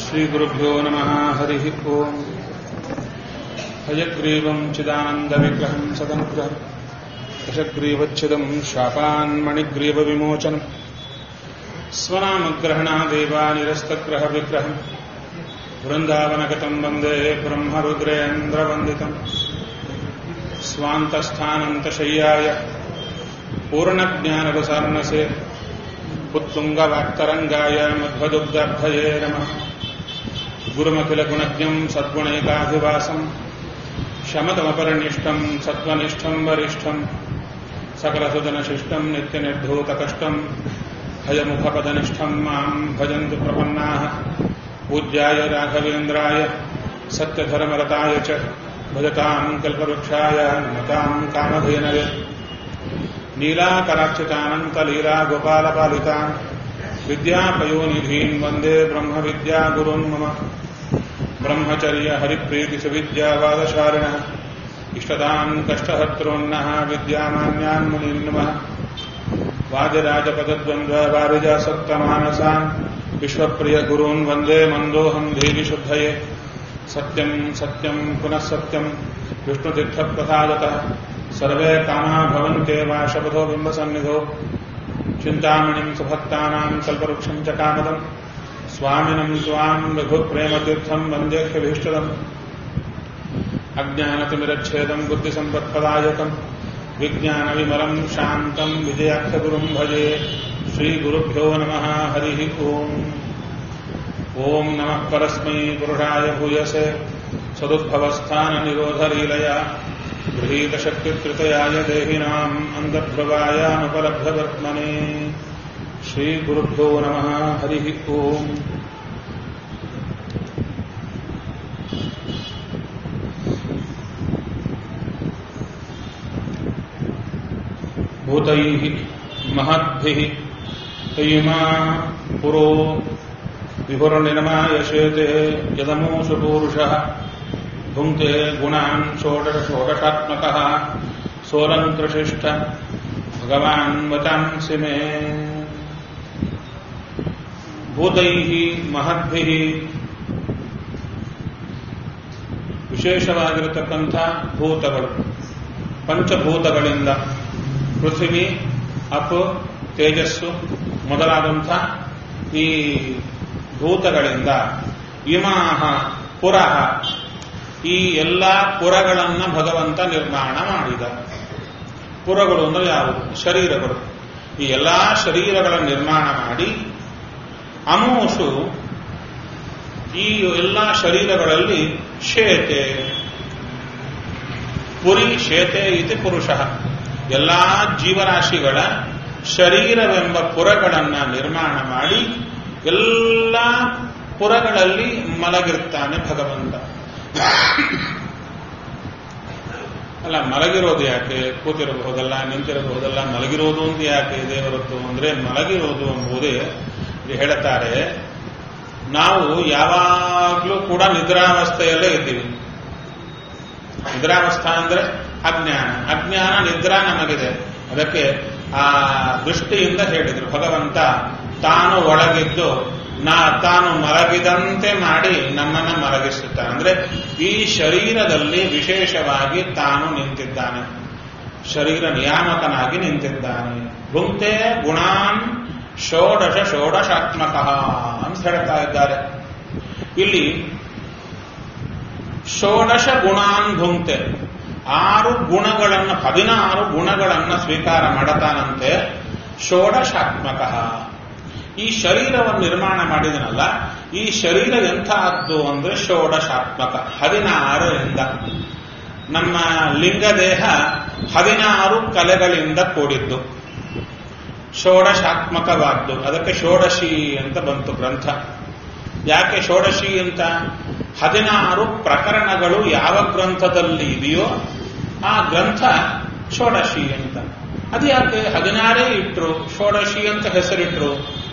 श्रीगुरुभ्यो नमः हरिः ओम् हयग्रीवम् चिदानन्दविग्रहम् सदनुग्रहम् दशग्रीवच्छिदम् शापान्मणिग्रीवविमोचनम् स्वनामग्रहणादेवानिरस्तग्रहविग्रहम् वृन्दावनगतम् वन्दे ब्रह्मरुद्रेन्द्रवन्दितम् स्वान्तस्थानन्तशय्याय पूर्णज्ञानरसार्णसे उत्तुङ्गवाक्तरङ्गाय मध्वदुग्धर्भये नमः गुरुमखिलगुणज्ञम् सद्गुणैकाधिवासम् शमतमपरिनिष्ठम् सत्त्वनिष्ठम् वरिष्ठम् सकलसुजनशिष्टम् नित्यनिर्धूतकष्टम् हयमुखपदनिष्ठम् माम् भजन्तु प्रपन्नाः पूज्याय राघवेन्द्राय सत्यधर्मरताय च भजताम् कल्पवृक्षाय नमताम् कामधेनवे नीलाकराक्षितानन्तलीलागोपालपालितान् विद्यापयोनिधीन् वन्दे ब्रह्मविद्यागुरुन् मम ब्रह्मचर्यहरिप्रीतिसुविद्यावादशारिणः इष्टदान् कष्टहर्तॄन्नः विद्यामान्यान् मुनीन् नमः वादिराजपदद्वन्द्ववारिजासक्तमानसान् विश्वप्रियगुरून् वन्दे मन्दोऽहम् देविशुद्धये सत्यम् सत्यम् पुनः सत्यम् विष्णुतीर्थप्रसादतः सर्वे कामा भवन्त्येव शपथो बिम्बसन्निधौ चिन्तामणिम् सुभक्तानाम् कल्पवृक्षम् च कामदम् स्वामिनम् त्वाम् रघुप्रेमतीर्थम् वन्देह्यभीष्टदम् अज्ञानतिमिरच्छेदम् बुद्धिसम्पत्पदायकम् विज्ञानविमलम् शान्तम् विजयाख्यगुरुम् भजे श्रीगुरुभ्यो नमः हरिः ओम् ॐ नमः परस्मै पुरुषाय भूयसे सदुद्भवस्थाननिरोधलीलया गृहीतशक्तिकृतयाय देहिनाम् अन्तर्भवायानुपलब्धवर्त्मने श्रीगुरुभ्यो नमः हरिः ओम् भूतैः महद्भिः तयिमा पुरो विभुरनिर्मायशेते यदमूषु पूरुषः भुङ्क्ते गुणान् षोडश षोडशात्मकः सोलङ्कृशिष्ट भगवान् वचांसि मे ಭೂತೈಃ ಮಹದ್ಭಿಃ ವಿಶೇಷವಾಗಿರತಕ್ಕಂಥ ಭೂತಗಳು ಪಂಚಭೂತಗಳಿಂದ ಪೃಥ್ವಿ ಅಪ್ ತೇಜಸ್ಸು ಮೊದಲಾದಂಥ ಈ ಭೂತಗಳಿಂದ ಇಮಾಹ ಪುರಃ ಈ ಎಲ್ಲ ಪುರಗಳನ್ನ ಭಗವಂತ ನಿರ್ಮಾಣ ಮಾಡಿದ ಪುರಗಳು ಅಂದ್ರೆ ಯಾವುವು ಶರೀರಗಳು ಈ ಎಲ್ಲಾ ಶರೀರಗಳ ನಿರ್ಮಾಣ ಮಾಡಿ ಅಮೋಷು ಈ ಎಲ್ಲ ಶರೀರಗಳಲ್ಲಿ ಶೇತೆ ಪುರಿ ಶೇತೆ ಇತಿ ಪುರುಷ ಎಲ್ಲಾ ಜೀವರಾಶಿಗಳ ಶರೀರವೆಂಬ ಪುರಗಳನ್ನ ನಿರ್ಮಾಣ ಮಾಡಿ ಎಲ್ಲ ಪುರಗಳಲ್ಲಿ ಮಲಗಿರ್ತಾನೆ ಭಗವಂತ ಅಲ್ಲ ಮಲಗಿರೋದು ಯಾಕೆ ಕೂತಿರಬಹುದಲ್ಲ ನಿಂತಿರಬಹುದಲ್ಲ ಮಲಗಿರೋದು ಅಂತ ಯಾಕೆ ದೇವರತ್ತು ಅಂದ್ರೆ ಮಲಗಿರೋದು ಎಂಬುದೇ ಹೇಳುತ್ತಾರೆ ನಾವು ಯಾವಾಗಲೂ ಕೂಡ ನಿದ್ರಾವಸ್ಥೆಯಲ್ಲೇ ಇದ್ದೀವಿ ನಿದ್ರಾವಸ್ಥಾ ಅಂದ್ರೆ ಅಜ್ಞಾನ ಅಜ್ಞಾನ ನಿದ್ರಾ ನಮಗಿದೆ ಅದಕ್ಕೆ ಆ ದೃಷ್ಟಿಯಿಂದ ಹೇಳಿದ್ರು ಭಗವಂತ ತಾನು ಒಳಗಿದ್ದು ನಾ ತಾನು ಮಲಗಿದಂತೆ ಮಾಡಿ ನಮ್ಮನ್ನ ಮಲಗಿಸುತ್ತಾನೆ ಅಂದ್ರೆ ಈ ಶರೀರದಲ್ಲಿ ವಿಶೇಷವಾಗಿ ತಾನು ನಿಂತಿದ್ದಾನೆ ಶರೀರ ನಿಯಾಮಕನಾಗಿ ನಿಂತಿದ್ದಾನೆ ಭುಂಕ್ತೆ ಗುಣಾನ್ ಷೋಡಶ ಷೋಡಶಾತ್ಮಕ ಅಂತ ಹೇಳ್ತಾ ಇದ್ದಾರೆ ಇಲ್ಲಿ ಷೋಡಶ ಗುಣಾನ್ ಭುಂಕ್ತೆ ಆರು ಗುಣಗಳನ್ನ ಹದಿನಾರು ಗುಣಗಳನ್ನ ಸ್ವೀಕಾರ ಮಾಡತಾನಂತೆ ಷೋಡಶಾತ್ಮಕ ಈ ಶರೀರವನ್ನು ನಿರ್ಮಾಣ ಮಾಡಿದನಲ್ಲ ಈ ಶರೀರ ಎಂಥದ್ದು ಅಂದ್ರೆ ಷೋಡಶಾತ್ಮಕ ಹದಿನಾರರಿಂದ ನಮ್ಮ ಲಿಂಗದೇಹ ಹದಿನಾರು ಕಲೆಗಳಿಂದ ಕೂಡಿದ್ದು ಷೋಡಶಾತ್ಮಕವಾದ್ದು ಅದಕ್ಕೆ ಷೋಡಶಿ ಅಂತ ಬಂತು ಗ್ರಂಥ ಯಾಕೆ ಷೋಡಶಿ ಅಂತ ಹದಿನಾರು ಪ್ರಕರಣಗಳು ಯಾವ ಗ್ರಂಥದಲ್ಲಿ ಇದೆಯೋ ಆ ಗ್ರಂಥ ಷೋಡಶಿ ಅಂತ ಅದು ಯಾಕೆ ಹದಿನಾರೇ ಇಟ್ರು ಷೋಡಶಿ ಅಂತ ಹೆಸರಿಟ್ರು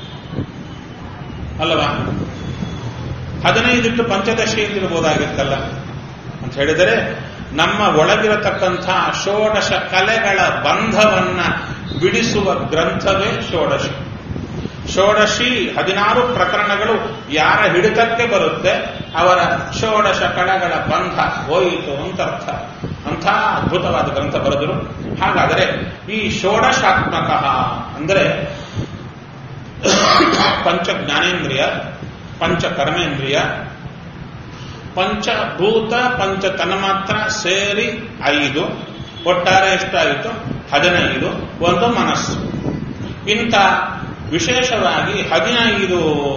ಅಲ್ಲವಾ ಹದಿನೈದಿಟ್ಟು ಪಂಚದಶಿ ಅಂತಿರ್ಬೋದಾಗಿತ್ತಲ್ಲ ಅಂತ ಹೇಳಿದರೆ ನಮ್ಮ ಒಳಗಿರತಕ್ಕಂಥ ಷೋಡಶ ಕಲೆಗಳ ಬಂಧವನ್ನ ಬಿಡಿಸುವ ಗ್ರಂಥವೇ ಷೋಡಶ ಷೋಡಶಿ ಹದಿನಾರು ಪ್ರಕರಣಗಳು ಯಾರ ಹಿಡಿತಕ್ಕೆ ಬರುತ್ತೆ ಅವರ ಷೋಡಶ ಕಣಗಳ ಬಂಧ ಹೋಯಿತು ಅಂತ ಅರ್ಥ ಅಂಥ ಅದ್ಭುತವಾದ ಗ್ರಂಥ ಬರೆದರು ಹಾಗಾದರೆ ಈ ಷೋಡಶಾತ್ಮಕ ಅಂದರೆ ಪಂಚ ಜ್ಞಾನೇಂದ್ರಿಯ ಪಂಚ ಕರ್ಮೇಂದ್ರಿಯ ಪಂಚಭೂತ ಪಂಚ ತನ್ಮಾತ್ರ ಸೇರಿ ಐದು ಒಟ್ಟಾರೆ ಎಷ್ಟಾಯಿತು ಹದಿನೈದು ಒಂದು ಮನಸ್ಸು ಇಂಥ ವಿಶೇಷವಾಗಿ ಹದಿನೈದು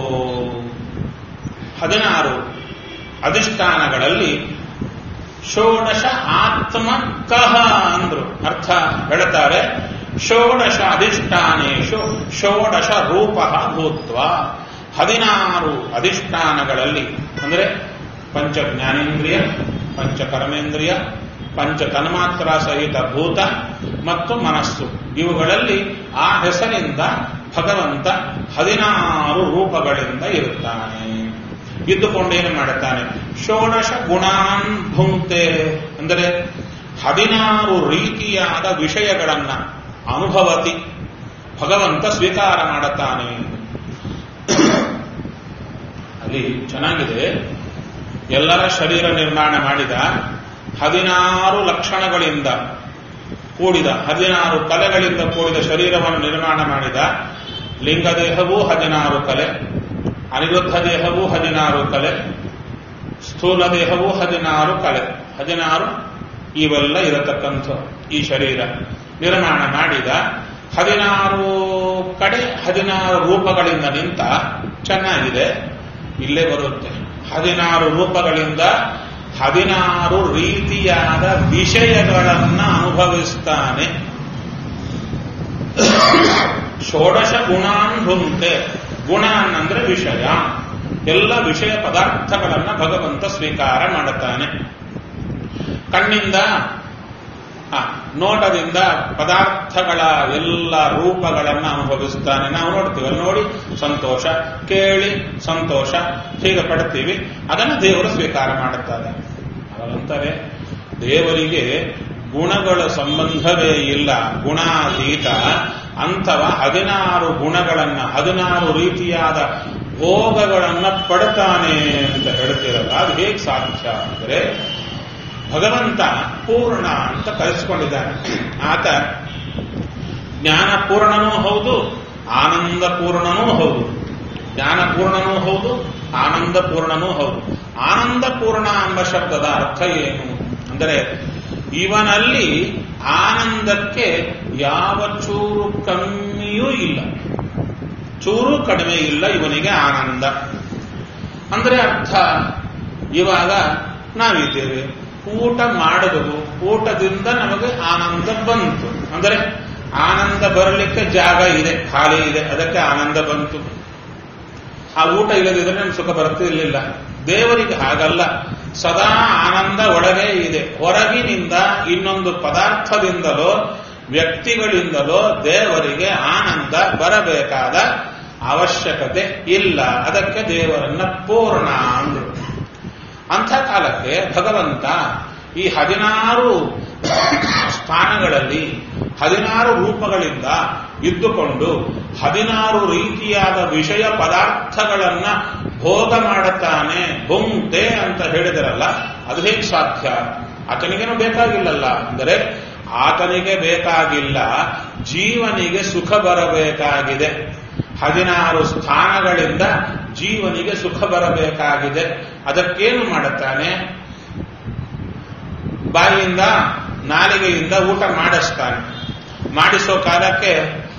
ಹದಿನಾರು ಅಧಿಷ್ಠಾನಗಳಲ್ಲಿ ಷೋಡಶ ಆತ್ಮ ಕಹ ಅಂದ್ರು ಅರ್ಥ ಹೇಳ್ತಾರೆ ಷೋಡಶ ಅಧಿಷ್ಠಾನೇಶು ಷೋಡಶ ರೂಪ ಭೂತ್ವ ಹದಿನಾರು ಅಧಿಷ್ಠಾನಗಳಲ್ಲಿ ಅಂದರೆ ಪಂಚ ಜ್ಞಾನೇಂದ್ರಿಯ ಪಂಚ ಕರ್ಮೇಂದ್ರಿಯ ಪಂಚ ತನ್ಮಾತ್ರ ಸಹಿತ ಭೂತ ಮತ್ತು ಮನಸ್ಸು ಇವುಗಳಲ್ಲಿ ಆ ಹೆಸರಿಂದ ಭಗವಂತ ಹದಿನಾರು ರೂಪಗಳಿಂದ ಇರುತ್ತಾನೆ ಇದ್ದುಕೊಂಡೇನು ಮಾಡುತ್ತಾನೆ ಷೋಡಶ ಗುಣಾನ್ ಭುಂಕ್ತೆ ಅಂದರೆ ಹದಿನಾರು ರೀತಿಯಾದ ವಿಷಯಗಳನ್ನ ಅನುಭವತಿ ಭಗವಂತ ಸ್ವೀಕಾರ ಮಾಡುತ್ತಾನೆ ಅಲ್ಲಿ ಚೆನ್ನಾಗಿದೆ ಎಲ್ಲರ ಶರೀರ ನಿರ್ಮಾಣ ಮಾಡಿದ ಹದಿನಾರು ಲಕ್ಷಣಗಳಿಂದ ಕೂಡಿದ ಹದಿನಾರು ಕಲೆಗಳಿಂದ ಕೂಡಿದ ಶರೀರವನ್ನು ನಿರ್ಮಾಣ ಮಾಡಿದ ಲಿಂಗದೇಹವೂ ಹದಿನಾರು ಕಲೆ ಅನಿರುದ್ಧ ದೇಹವೂ ಹದಿನಾರು ಕಲೆ ಸ್ಥೂಲ ದೇಹವೂ ಹದಿನಾರು ಕಲೆ ಹದಿನಾರು ಇವೆಲ್ಲ ಇರತಕ್ಕಂಥ ಈ ಶರೀರ ನಿರ್ಮಾಣ ಮಾಡಿದ ಹದಿನಾರು ಕಡೆ ಹದಿನಾರು ರೂಪಗಳಿಂದ ನಿಂತ ಚೆನ್ನಾಗಿದೆ ಇಲ್ಲೇ ಬರುತ್ತೆ ಹದಿನಾರು ರೂಪಗಳಿಂದ ಹದಿನಾರು ರೀತಿಯಾದ ವಿಷಯಗಳನ್ನ ಅನುಭವಿಸ್ತಾನೆ ಷೋಡಶ ಗುಣಾನ್ ಭುಂಕ್ತೆ ಗುಣ ಅಂದ್ರೆ ವಿಷಯ ಎಲ್ಲ ವಿಷಯ ಪದಾರ್ಥಗಳನ್ನ ಭಗವಂತ ಸ್ವೀಕಾರ ಮಾಡುತ್ತಾನೆ ಕಣ್ಣಿಂದ ಆ, ನೋಟದಿಂದ ಪದಾರ್ಥಗಳ ಎಲ್ಲ ರೂಪಗಳನ್ನು ಅನುಭವಿಸ್ತಾನೆ ನಾವು ನೋಡ್ತೀವಿ ಅಲ್ಲಿ ನೋಡಿ ಸಂತೋಷ ಕೇಳಿ ಸಂತೋಷ ಹೀಗೆ ಪಡ್ತೀವಿ ಅದನ್ನು ದೇವರು ಸ್ವೀಕಾರ ಮಾಡುತ್ತಾರೆ ಅವರಂತಾರೆ ದೇವರಿಗೆ ಗುಣಗಳ ಸಂಬಂಧವೇ ಇಲ್ಲ ಗುಣಾತೀತ ಅಂಥವ ಹದಿನಾರು ಗುಣಗಳನ್ನ ಹದಿನಾರು ರೀತಿಯಾದ ಭೋಗಗಳನ್ನ ಪಡ್ತಾನೆ ಅಂತ ಹೇಳ್ತಿರಲ್ಲ ಅದು ಹೇಗೆ ಸಾಧ್ಯ ಅಂದರೆ ಭಗವಂತ ಪೂರ್ಣ ಅಂತ ಕರೆಸಿಕೊಂಡಿದ್ದಾನೆ ಆತ ಜ್ಞಾನ ಪೂರ್ಣನೂ ಹೌದು ಆನಂದ ಪೂರ್ಣನೂ ಹೌದು ಜ್ಞಾನ ಪೂರ್ಣನೂ ಹೌದು ಆನಂದ ಪೂರ್ಣನೂ ಹೌದು ಆನಂದ ಪೂರ್ಣ ಎಂಬ ಶಬ್ದದ ಅರ್ಥ ಏನು ಅಂದರೆ ಇವನಲ್ಲಿ ಆನಂದಕ್ಕೆ ಯಾವ ಚೂರು ಕಮ್ಮಿಯೂ ಇಲ್ಲ ಚೂರು ಕಡಿಮೆ ಇಲ್ಲ ಇವನಿಗೆ ಆನಂದ ಅಂದ್ರೆ ಅರ್ಥ ಇವಾಗ ನಾವಿದ್ದೇವೆ ಊಟ ಮಾಡಿದವು ಊಟದಿಂದ ನಮಗೆ ಆನಂದ ಬಂತು ಅಂದರೆ ಆನಂದ ಬರಲಿಕ್ಕೆ ಜಾಗ ಇದೆ ಖಾಲಿ ಇದೆ ಅದಕ್ಕೆ ಆನಂದ ಬಂತು ಆ ಊಟ ಇಲ್ಲದಿದ್ರೆ ನಮ್ಗೆ ಸುಖ ಬರ್ತಿರ್ಲಿಲ್ಲ ದೇವರಿಗೆ ಹಾಗಲ್ಲ ಸದಾ ಆನಂದ ಒಳಗೆ ಇದೆ ಹೊರಗಿನಿಂದ ಇನ್ನೊಂದು ಪದಾರ್ಥದಿಂದಲೋ ವ್ಯಕ್ತಿಗಳಿಂದಲೋ ದೇವರಿಗೆ ಆನಂದ ಬರಬೇಕಾದ ಅವಶ್ಯಕತೆ ಇಲ್ಲ ಅದಕ್ಕೆ ದೇವರನ್ನ ಪೂರ್ಣ ಅಂದ್ರು ಅಂಥ ಕಾಲಕ್ಕೆ ಭಗವಂತ ಈ ಹದಿನಾರು ಸ್ಥಾನಗಳಲ್ಲಿ ಹದಿನಾರು ರೂಪಗಳಿಂದ ಇದ್ದುಕೊಂಡು ಹದಿನಾರು ರೀತಿಯಾದ ವಿಷಯ ಪದಾರ್ಥಗಳನ್ನ ಭೋಗ ಮಾಡುತ್ತಾನೆ ಬೊಂತೆ ಅಂತ ಹೇಳಿದರಲ್ಲ ಅದು ಹೇಗೆ ಸಾಧ್ಯ ಆತನಿಗೇನು ಬೇಕಾಗಿಲ್ಲಲ್ಲ ಅಂದರೆ ಆತನಿಗೆ ಬೇಕಾಗಿಲ್ಲ ಜೀವನಿಗೆ ಸುಖ ಬರಬೇಕಾಗಿದೆ ಹದಿನಾರು ಸ್ಥಾನಗಳಿಂದ ಜೀವನಿಗೆ ಸುಖ ಬರಬೇಕಾಗಿದೆ ಅದಕ್ಕೇನು ಮಾಡುತ್ತಾನೆ ಬಾಯಿಯಿಂದ ನಾಲಿಗೆಯಿಂದ ಊಟ ಮಾಡಿಸ್ತಾನೆ ಮಾಡಿಸೋ ಕಾಲಕ್ಕೆ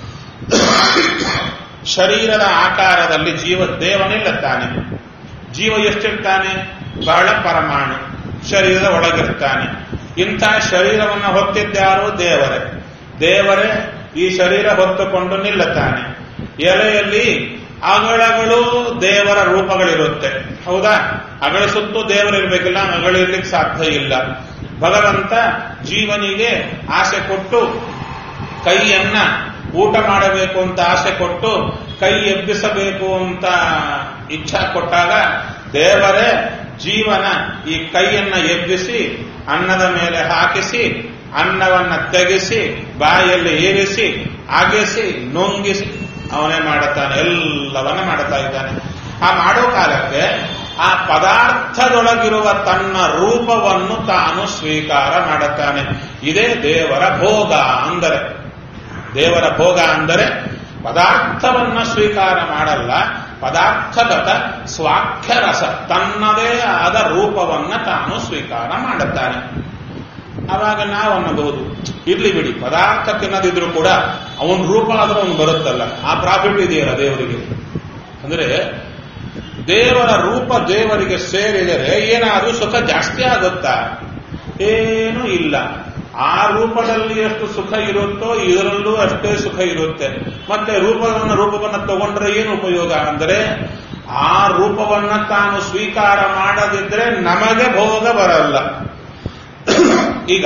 ಶರೀರದ ಆಕಾರದಲ್ಲಿ ಜೀವ ದೇವನಿಲ್ಲತ್ತಾನೆ ಜೀವ ಎಷ್ಟಿರ್ತಾನೆ ಬಹಳ ಪರಮಾಣು ಶರೀರದ ಒಳಗಿರ್ತಾನೆ ಇಂಥ ಶರೀರವನ್ನು ಹೊತ್ತಿದ್ದಾರೋ ದೇವರೇ ದೇವರೇ ಈ ಶರೀರ ಹೊತ್ತುಕೊಂಡು ನಿಲ್ಲುತ್ತಾನೆ ಎಲೆಯಲ್ಲಿ ಅಗಳಗಳು ದೇವರ ರೂಪಗಳಿರುತ್ತೆ ಹೌದಾ ಅಗಳ ಸುತ್ತು ದೇವರಿರ್ಬೇಕಿಲ್ಲ ಅಗಳಿರ್ಲಿಕ್ಕೆ ಸಾಧ್ಯ ಇಲ್ಲ ಭಗವಂತ ಜೀವನಿಗೆ ಆಸೆ ಕೊಟ್ಟು ಕೈಯನ್ನ ಊಟ ಮಾಡಬೇಕು ಅಂತ ಆಸೆ ಕೊಟ್ಟು ಕೈ ಎಬ್ಬಿಸಬೇಕು ಅಂತ ಇಚ್ಛಾ ಕೊಟ್ಟಾಗ ದೇವರೇ ಜೀವನ ಈ ಕೈಯನ್ನ ಎಬ್ಬಿಸಿ ಅನ್ನದ ಮೇಲೆ ಹಾಕಿಸಿ ಅನ್ನವನ್ನ ತೆಗೆಸಿ ಬಾಯಲ್ಲಿ ಏರಿಸಿ ಅಗೆಸಿ ನುಂಗಿಸಿ ಅವನೇ ಮಾಡುತ್ತಾನೆ ಎಲ್ಲವನ್ನ ಮಾಡುತ್ತಾ ಇದ್ದಾನೆ ಆ ಮಾಡೋ ಕಾಲಕ್ಕೆ ಆ ಪದಾರ್ಥದೊಳಗಿರುವ ತನ್ನ ರೂಪವನ್ನು ತಾನು ಸ್ವೀಕಾರ ಮಾಡುತ್ತಾನೆ ಇದೇ ದೇವರ ಭೋಗ ಅಂದರೆ ದೇವರ ಭೋಗ ಅಂದರೆ ಪದಾರ್ಥವನ್ನ ಸ್ವೀಕಾರ ಮಾಡಲ್ಲ ಪದಾರ್ಥಗತ ಸ್ವಾಖ್ಯರಸ ತನ್ನದೇ ಆದ ರೂಪವನ್ನ ತಾನು ಸ್ವೀಕಾರ ಮಾಡುತ್ತಾನೆ ಆವಾಗ ನಾವು ಅನ್ನಬಹುದು ಇರ್ಲಿ ಬಿಡಿ ಪದಾರ್ಥ ತಿನ್ನದಿದ್ರು ಕೂಡ ಅವನ ರೂಪ ಆದ್ರೆ ಅವನು ಬರುತ್ತಲ್ಲ ಆ ಪ್ರಾಫಿಟ್ ಇದೆಯಲ್ಲ ದೇವರಿಗೆ ಅಂದ್ರೆ ದೇವರ ರೂಪ ದೇವರಿಗೆ ಸೇರಿದರೆ ಏನಾದರೂ ಸುಖ ಜಾಸ್ತಿ ಆಗುತ್ತಾ ಏನೂ ಇಲ್ಲ ಆ ರೂಪದಲ್ಲಿ ಎಷ್ಟು ಸುಖ ಇರುತ್ತೋ ಇದರಲ್ಲೂ ಅಷ್ಟೇ ಸುಖ ಇರುತ್ತೆ ಮತ್ತೆ ರೂಪವನ್ನು ರೂಪವನ್ನು ತಗೊಂಡ್ರೆ ಏನು ಉಪಯೋಗ ಅಂದರೆ ಆ ರೂಪವನ್ನ ತಾನು ಸ್ವೀಕಾರ ಮಾಡದಿದ್ರೆ ನಮಗೆ ಭೋಗ ಬರಲ್ಲ ಈಗ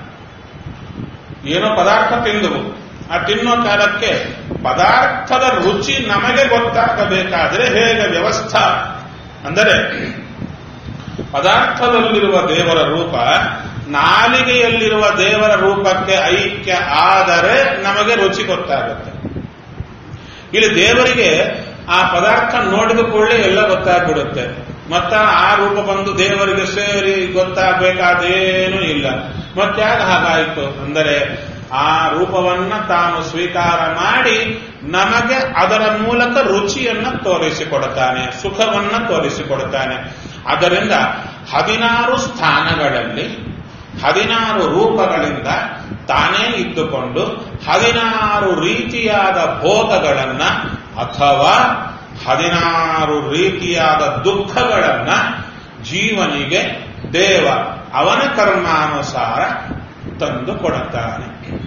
ಏನೋ ಪದಾರ್ಥ ತಿಂದವು ಆ ತಿನ್ನೋ ಕಾಲಕ್ಕೆ ಪದಾರ್ಥದ ರುಚಿ ನಮಗೆ ಗೊತ್ತಾಗಬೇಕಾದ್ರೆ ಹೇಗೆ ವ್ಯವಸ್ಥಾ ಅಂದರೆ ಪದಾರ್ಥದಲ್ಲಿರುವ ದೇವರ ರೂಪ ನಾಲಿಗೆಯಲ್ಲಿರುವ ದೇವರ ರೂಪಕ್ಕೆ ಐಕ್ಯ ಆದರೆ ನಮಗೆ ರುಚಿ ಗೊತ್ತಾಗುತ್ತೆ ಇಲ್ಲಿ ದೇವರಿಗೆ ಆ ಪದಾರ್ಥ ನೋಡಿದ ಕೂಡಲೇ ಎಲ್ಲ ಗೊತ್ತಾಗ್ಬಿಡುತ್ತೆ ಮತ್ತ ಆ ರೂಪ ಬಂದು ದೇವರಿಗೆ ಸೇರಿ ಗೊತ್ತಾಗಬೇಕಾದೇನೂ ಇಲ್ಲ ಮತ್ತ್ಯಾಗ ಹಾಗಾಯಿತು ಅಂದರೆ ಆ ರೂಪವನ್ನ ತಾನು ಸ್ವೀಕಾರ ಮಾಡಿ ನಮಗೆ ಅದರ ಮೂಲಕ ರುಚಿಯನ್ನ ತೋರಿಸಿಕೊಡುತ್ತಾನೆ ಸುಖವನ್ನ ತೋರಿಸಿಕೊಡುತ್ತಾನೆ ಅದರಿಂದ ಹದಿನಾರು ಸ್ಥಾನಗಳಲ್ಲಿ ಹದಿನಾರು ರೂಪಗಳಿಂದ ತಾನೇ ಇದ್ದುಕೊಂಡು ಹದಿನಾರು ರೀತಿಯಾದ ಭೋಗಗಳನ್ನ ಅಥವಾ ಹದಿನಾರು ರೀತಿಯಾದ ದುಃಖಗಳನ್ನ ಜೀವನಿಗೆ ದೇವ ಅವನ ಕರ್ಮಾನುಸಾರ ತಂದು ಕೊಡುತ್ತಾನೆ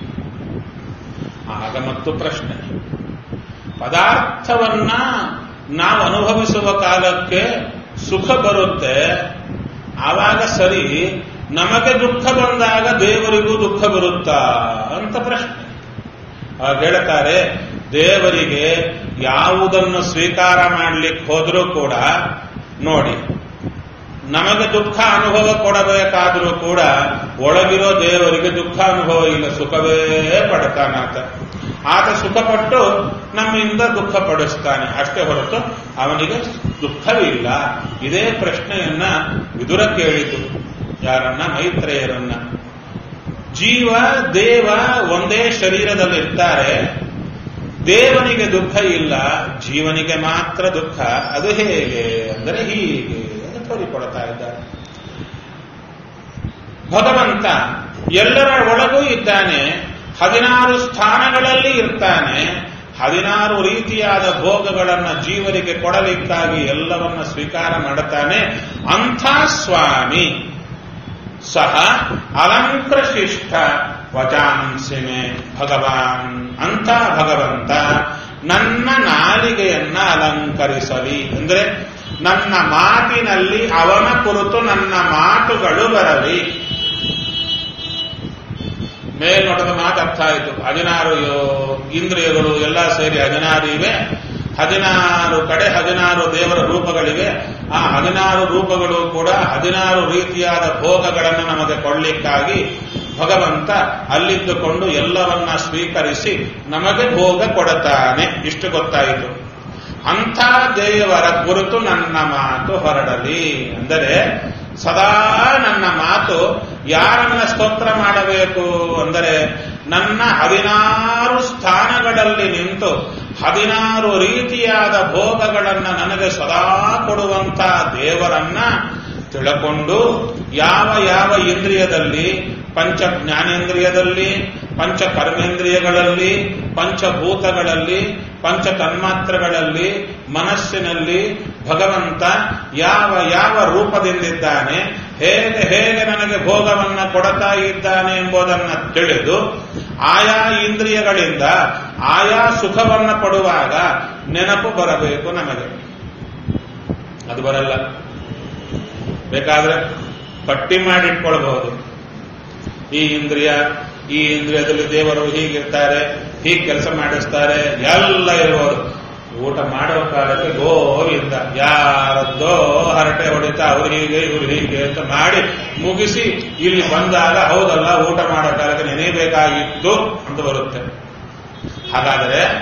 ಆಗ ಮತ್ತು ಪ್ರಶ್ನೆ ಪದಾರ್ಥವನ್ನ ನಾವು ಅನುಭವಿಸುವ ಕಾಲಕ್ಕೆ ಸುಖ ಬರುತ್ತೆ ಆವಾಗ ಸರಿ ನಮಗೆ ದುಃಖ ಬಂದಾಗ ದೇವರಿಗೂ ದುಃಖ ಬರುತ್ತಾ ಅಂತ ಪ್ರಶ್ನೆ ಆಗ ಹೇಳ್ತಾರೆ ದೇವರಿಗೆ ಯಾವುದನ್ನು ಸ್ವೀಕಾರ ಮಾಡಲಿಕ್ಕೆ ಹೋದರೂ ಕೂಡ ನೋಡಿ ನಮಗೆ ದುಃಖ ಅನುಭವ ಕೊಡಬೇಕಾದರೂ ಕೂಡ ಒಳಗಿರೋ ದೇವರಿಗೆ ದುಃಖ ಅನುಭವ ಇಲ್ಲ ಸುಖವೇ ಪಡ್ತಾನಾತ ಆತ ಸುಖಪಟ್ಟು ನಮ್ಮಿಂದ ದುಃಖ ಪಡಿಸ್ತಾನೆ ಅಷ್ಟೇ ಹೊರತು ಅವನಿಗೆ ದುಃಖವಿಲ್ಲ ಇದೇ ಪ್ರಶ್ನೆಯನ್ನ ವಿದುರ ಕೇಳಿತು ಯಾರನ್ನ ಮೈತ್ರೇಯರನ್ನ ಜೀವ ದೇವ ಒಂದೇ ಶರೀರದಲ್ಲಿರ್ತಾರೆ ದೇವನಿಗೆ ದುಃಖ ಇಲ್ಲ ಜೀವನಿಗೆ ಮಾತ್ರ ದುಃಖ ಅದು ಹೇಗೆ ಅಂದರೆ ಹೀಗೆ ಎಂದು ತೋರಿಕೊಡ್ತಾ ಇದ್ದಾರೆ ಭಗವಂತ ಎಲ್ಲರ ಒಳಗೂ ಇದ್ದಾನೆ ಹದಿನಾರು ಸ್ಥಾನಗಳಲ್ಲಿ ಇರ್ತಾನೆ ಹದಿನಾರು ರೀತಿಯಾದ ಭೋಗಗಳನ್ನ ಜೀವರಿಗೆ ಕೊಡಲಿಕ್ಕಾಗಿ ಎಲ್ಲವನ್ನ ಸ್ವೀಕಾರ ಮಾಡುತ್ತಾನೆ ಅಂಥ ಸ್ವಾಮಿ ಸಹ ಅಲಂಕೃಶಿಷ್ಟ ವಚಾಂಸಿಮೆ ಭಗವಾನ್ ಅಂತ ಭಗವಂತ ನನ್ನ ನಾಲಿಗೆಯನ್ನ ಅಲಂಕರಿಸಲಿ ಅಂದ್ರೆ ನನ್ನ ಮಾತಿನಲ್ಲಿ ಅವನ ಕುರಿತು ನನ್ನ ಮಾತುಗಳು ಬರಲಿ ಮೇಲ್ನೋಟದ ಮಾತು ಅರ್ಥ ಆಯಿತು ಹದಿನಾರು ಇಂದ್ರಿಯಗಳು ಎಲ್ಲ ಸೇರಿ ಹದಿನಾರು ಇವೆ ಹದಿನಾರು ಕಡೆ ಹದಿನಾರು ದೇವರ ರೂಪಗಳಿವೆ ಆ ಹದಿನಾರು ರೂಪಗಳು ಕೂಡ ಹದಿನಾರು ರೀತಿಯಾದ ಭೋಗಗಳನ್ನು ನಮಗೆ ಕೊಡ್ಲಿಕ್ಕಾಗಿ ಭಗವಂತ ಅಲ್ಲಿದ್ದುಕೊಂಡು ಎಲ್ಲವನ್ನ ಸ್ವೀಕರಿಸಿ ನಮಗೆ ಭೋಗ ಕೊಡುತ್ತಾನೆ ಇಷ್ಟು ಗೊತ್ತಾಯಿತು ಅಂಥ ದೇವರ ಕುರಿತು ನನ್ನ ಮಾತು ಹೊರಡಲಿ ಅಂದರೆ ಸದಾ ನನ್ನ ಮಾತು ಯಾರನ್ನ ಸ್ತೋತ್ರ ಮಾಡಬೇಕು ಅಂದರೆ ನನ್ನ ಹದಿನಾರು ಸ್ಥಾನಗಳಲ್ಲಿ ನಿಂತು ಹದಿನಾರು ರೀತಿಯಾದ ಭೋಗಗಳನ್ನು ನನಗೆ ಸದಾ ಕೊಡುವಂತ ದೇವರನ್ನ ತಿಳ್ಕೊಂಡು ಯಾವ ಯಾವ ಇಂದ್ರಿಯದಲ್ಲಿ ಪಂಚ ಜ್ಞಾನೇಂದ್ರಿಯದಲ್ಲಿ ಪಂಚ ಕರ್ಮೇಂದ್ರಿಯಗಳಲ್ಲಿ ಪಂಚಭೂತಗಳಲ್ಲಿ ಪಂಚ ತನ್ಮಾತ್ರಗಳಲ್ಲಿ ಮನಸ್ಸಿನಲ್ಲಿ ಭಗವಂತ ಯಾವ ಯಾವ ರೂಪದಿಂದಿದ್ದಾನೆ ಹೇಗೆ ಹೇಗೆ ನನಗೆ ಭೋಗವನ್ನ ಕೊಡುತ್ತಾ ಇದ್ದಾನೆ ಎಂಬುದನ್ನ ತಿಳಿದು ಆಯಾ ಇಂದ್ರಿಯಗಳಿಂದ ಆಯಾ ಸುಖವನ್ನ ಪಡುವಾಗ ನೆನಪು ಬರಬೇಕು ನಮಗೆ ಅದು ಬರಲ್ಲ ಬೇಕಾದ್ರೆ ಪಟ್ಟಿ ಮಾಡಿಟ್ಕೊಳ್ಬಹುದು ಈ ಇಂದ್ರಿಯ ಈ ಇಂದ್ರಿಯದಲ್ಲಿ ದೇವರು ಹೀಗಿರ್ತಾರೆ ಹೀಗೆ ಕೆಲಸ ಮಾಡಿಸ್ತಾರೆ ಎಲ್ಲ ಇರುವುದು ಊಟ ಮಾಡುವ ಕಾಲಕ್ಕೆ ಗೋವಿಂದ ಯಾರದ್ದೋ ಹರಟೆ ಹೊಡಿತಾ ಅವ್ರು ಹೀಗೆ ಇವ್ರು ಹೀಗೆ ಅಂತ ಮಾಡಿ ಮುಗಿಸಿ ಇಲ್ಲಿ ಬಂದಾಗ ಹೌದಲ್ಲ ಊಟ ಮಾಡೋ ಕಾಲಕ್ಕೆ ನೆನೆಯಬೇಕಾಗಿತ್ತು ಅಂತ ಬರುತ್ತೆ ಹಾಗಾದರೆ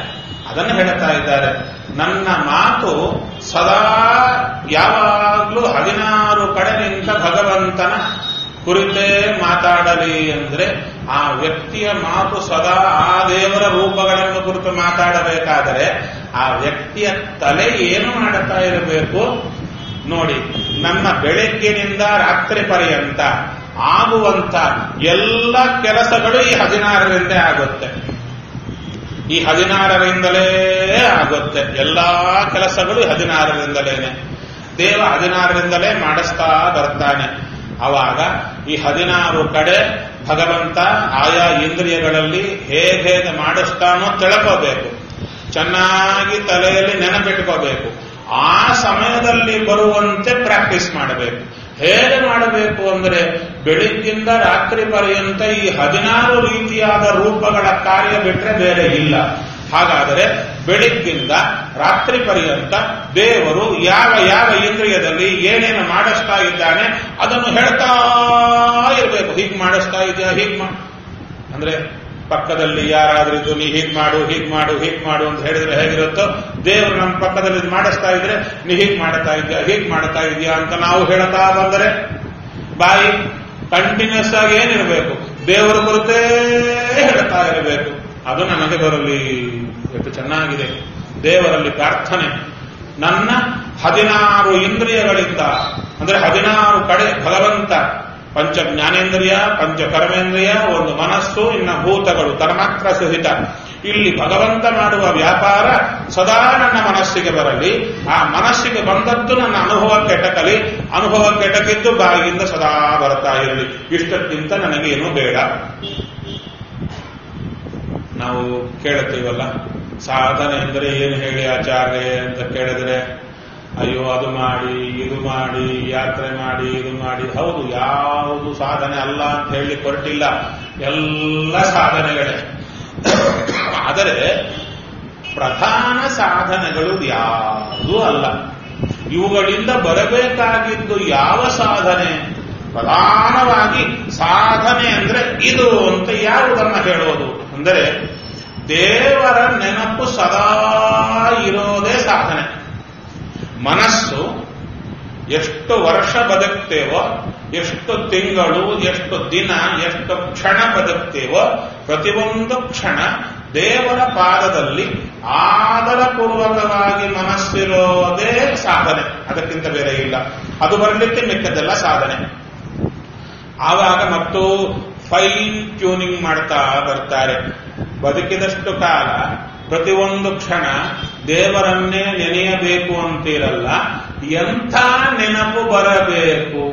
ಅದನ್ನು ಹೇಳ್ತಾ ಇದ್ದಾರೆ ನನ್ನ ಮಾತು ಸದಾ ಯಾವಾಗಲೂ ಹದಿನಾರು ಕಡೆ ನಿಂತ ಭಗವಂತನ ಕುರಿತೇ ಮಾತಾಡಲಿ ಅಂದ್ರೆ ಆ ವ್ಯಕ್ತಿಯ ಮಾತು ಸದಾ ಆ ದೇವರ ರೂಪಗಳನ್ನು ಕುರಿತು ಮಾತಾಡಬೇಕಾದರೆ ಆ ವ್ಯಕ್ತಿಯ ತಲೆ ಏನು ಮಾಡುತ್ತಾ ಇರಬೇಕು ನೋಡಿ ನನ್ನ ಬೆಳಗ್ಗಿನಿಂದ ರಾತ್ರಿ ಪರ್ಯಂತ ಆಗುವಂತ ಎಲ್ಲ ಕೆಲಸಗಳು ಈ ಹದಿನಾರರಿಂದೇ ಆಗುತ್ತೆ ಈ ಹದಿನಾರರಿಂದಲೇ ಆಗುತ್ತೆ ಎಲ್ಲಾ ಕೆಲಸಗಳು ಹದಿನಾರರಿಂದಲೇನೆ ದೇವ ಹದಿನಾರರಿಂದಲೇ ಮಾಡಿಸ್ತಾ ಬರ್ತಾನೆ ಅವಾಗ ಈ ಹದಿನಾರು ಕಡೆ ಭಗವಂತ ಆಯಾ ಇಂದ್ರಿಯಗಳಲ್ಲಿ ಹೇಗೆ ಹೇಗೆ ಮಾಡಿಸ್ತಾನೋ ತಿಳ್ಕೋಬೇಕು ಚೆನ್ನಾಗಿ ತಲೆಯಲ್ಲಿ ನೆನಪಿಟ್ಕೋಬೇಕು ಆ ಸಮಯದಲ್ಲಿ ಬರುವಂತೆ ಪ್ರಾಕ್ಟೀಸ್ ಮಾಡಬೇಕು ಹೇಗೆ ಮಾಡಬೇಕು ಅಂದ್ರೆ ಬೆಳಿಗ್ಗಿಂದ ರಾತ್ರಿ ಪರ್ಯಂತ ಈ ಹದಿನಾರು ರೀತಿಯಾದ ರೂಪಗಳ ಕಾರ್ಯ ಬಿಟ್ರೆ ಬೇರೆ ಇಲ್ಲ ಹಾಗಾದರೆ ಬೆಳಿಗ್ಗಿಂದ ರಾತ್ರಿ ಪರ್ಯಂತ ದೇವರು ಯಾವ ಯಾವ ಇಂದ್ರಿಯದಲ್ಲಿ ಏನೇನು ಮಾಡಿಸ್ತಾ ಇದ್ದಾನೆ ಅದನ್ನು ಹೇಳ್ತಾ ಇರಬೇಕು ಹೀಗೆ ಮಾಡಿಸ್ತಾ ಇದೆಯಾ ಹೀಗೆ ಮಾ ಅಂದ್ರೆ ಪಕ್ಕದಲ್ಲಿ ಯಾರಾದ್ರೂ ಇದ್ದು ನೀ ಹೀಗ್ ಮಾಡು ಹೀಗ್ ಮಾಡು ಹೀಗ್ ಮಾಡು ಅಂತ ಹೇಳಿದ್ರೆ ಹೇಗಿರುತ್ತೋ ದೇವರು ನಮ್ಮ ಪಕ್ಕದಲ್ಲಿ ಇದ್ ಮಾಡಿಸ್ತಾ ಇದ್ರೆ ನೀ ಹೀಗ್ ಮಾಡ್ತಾ ಇದೆಯಾ ಹೀಗ್ ಮಾಡ್ತಾ ಇದೆಯಾ ಅಂತ ನಾವು ಹೇಳ್ತಾ ಬಂದರೆ ಬಾಯಿ ಕಂಟಿನ್ಯೂಸ್ ಆಗಿ ಏನಿರಬೇಕು ದೇವರ ಕುರಿತೇ ಹೇಳ್ತಾ ಇರಬೇಕು ಅದು ನಮಗೆ ಬರಲಿ ಎಷ್ಟು ಚೆನ್ನಾಗಿದೆ ದೇವರಲ್ಲಿ ಪ್ರಾರ್ಥನೆ ನನ್ನ ಹದಿನಾರು ಇಂದ್ರಿಯಗಳಿಂದ ಅಂದ್ರೆ ಹದಿನಾರು ಕಡೆ ಭಗವಂತ ಪಂಚ ಜ್ಞಾನೇಂದ್ರಿಯ ಪಂಚ ಕರ್ಮೇಂದ್ರಿಯ ಒಂದು ಮನಸ್ಸು ಇನ್ನ ಭೂತಗಳು ತನ್ಮಾತ್ರ ಸಹಿತ ಇಲ್ಲಿ ಭಗವಂತ ಮಾಡುವ ವ್ಯಾಪಾರ ಸದಾ ನನ್ನ ಮನಸ್ಸಿಗೆ ಬರಲಿ ಆ ಮನಸ್ಸಿಗೆ ಬಂದದ್ದು ನನ್ನ ಅನುಭವಕ್ಕೆ ಎಟಕಲಿ ಅನುಭವಕ್ಕೆ ಎಟಕಿದ್ದು ಬಾಯಿಯಿಂದ ಸದಾ ಬರ್ತಾ ಇರಲಿ ಇಷ್ಟಕ್ಕಿಂತ ನನಗೇನು ಬೇಡ ನಾವು ಕೇಳುತ್ತೀವಲ್ಲ ಸಾಧನೆ ಅಂದರೆ ಏನು ಹೇಳಿ ಆಚಾರ್ಯ ಅಂತ ಕೇಳಿದ್ರೆ ಅಯ್ಯೋ ಅದು ಮಾಡಿ ಇದು ಮಾಡಿ ಯಾತ್ರೆ ಮಾಡಿ ಇದು ಮಾಡಿ ಹೌದು ಯಾವುದು ಸಾಧನೆ ಅಲ್ಲ ಅಂತ ಹೇಳಿ ಹೊರಟಿಲ್ಲ ಎಲ್ಲ ಸಾಧನೆಗಳೇ ಆದರೆ ಪ್ರಧಾನ ಸಾಧನೆಗಳು ಯಾವುದೂ ಅಲ್ಲ ಇವುಗಳಿಂದ ಬರಬೇಕಾಗಿದ್ದು ಯಾವ ಸಾಧನೆ ಪ್ರಧಾನವಾಗಿ ಸಾಧನೆ ಅಂದ್ರೆ ಇದು ಅಂತ ಯಾವುದನ್ನ ಹೇಳೋದು ಅಂದರೆ ದೇವರ ನೆನಪು ಸದಾ ಇರೋದೇ ಸಾಧನೆ ಮನಸ್ಸು ಎಷ್ಟು ವರ್ಷ ಬದುಕ್ತೇವೋ ಎಷ್ಟು ತಿಂಗಳು ಎಷ್ಟು ದಿನ ಎಷ್ಟು ಕ್ಷಣ ಬದುಕ್ತೇವೋ ಪ್ರತಿಯೊಂದು ಕ್ಷಣ ದೇವರ ಪಾದದಲ್ಲಿ ಆದರಪೂರ್ವಕವಾಗಿ ಮನಸ್ಸಿರೋದೇ ಸಾಧನೆ ಅದಕ್ಕಿಂತ ಬೇರೆ ಇಲ್ಲ ಅದು ಬರಲಿಕ್ಕೆ ಮಿಕ್ಕದೆಲ್ಲ ಸಾಧನೆ ಆವಾಗ ಮತ್ತು ಫೈನ್ ಟ್ಯೂನಿಂಗ್ ಮಾಡ್ತಾ ಬರ್ತಾರೆ ಬದುಕಿದಷ್ಟು ಕಾಲ ಪ್ರತಿಯೊಂದು ಕ್ಷಣ ದೇವರನ್ನೇ ನೆನೆಯಬೇಕು ಅಂತಿರಲ್ಲ ಎಂಥ ನೆನಪು ಬರಬೇಕು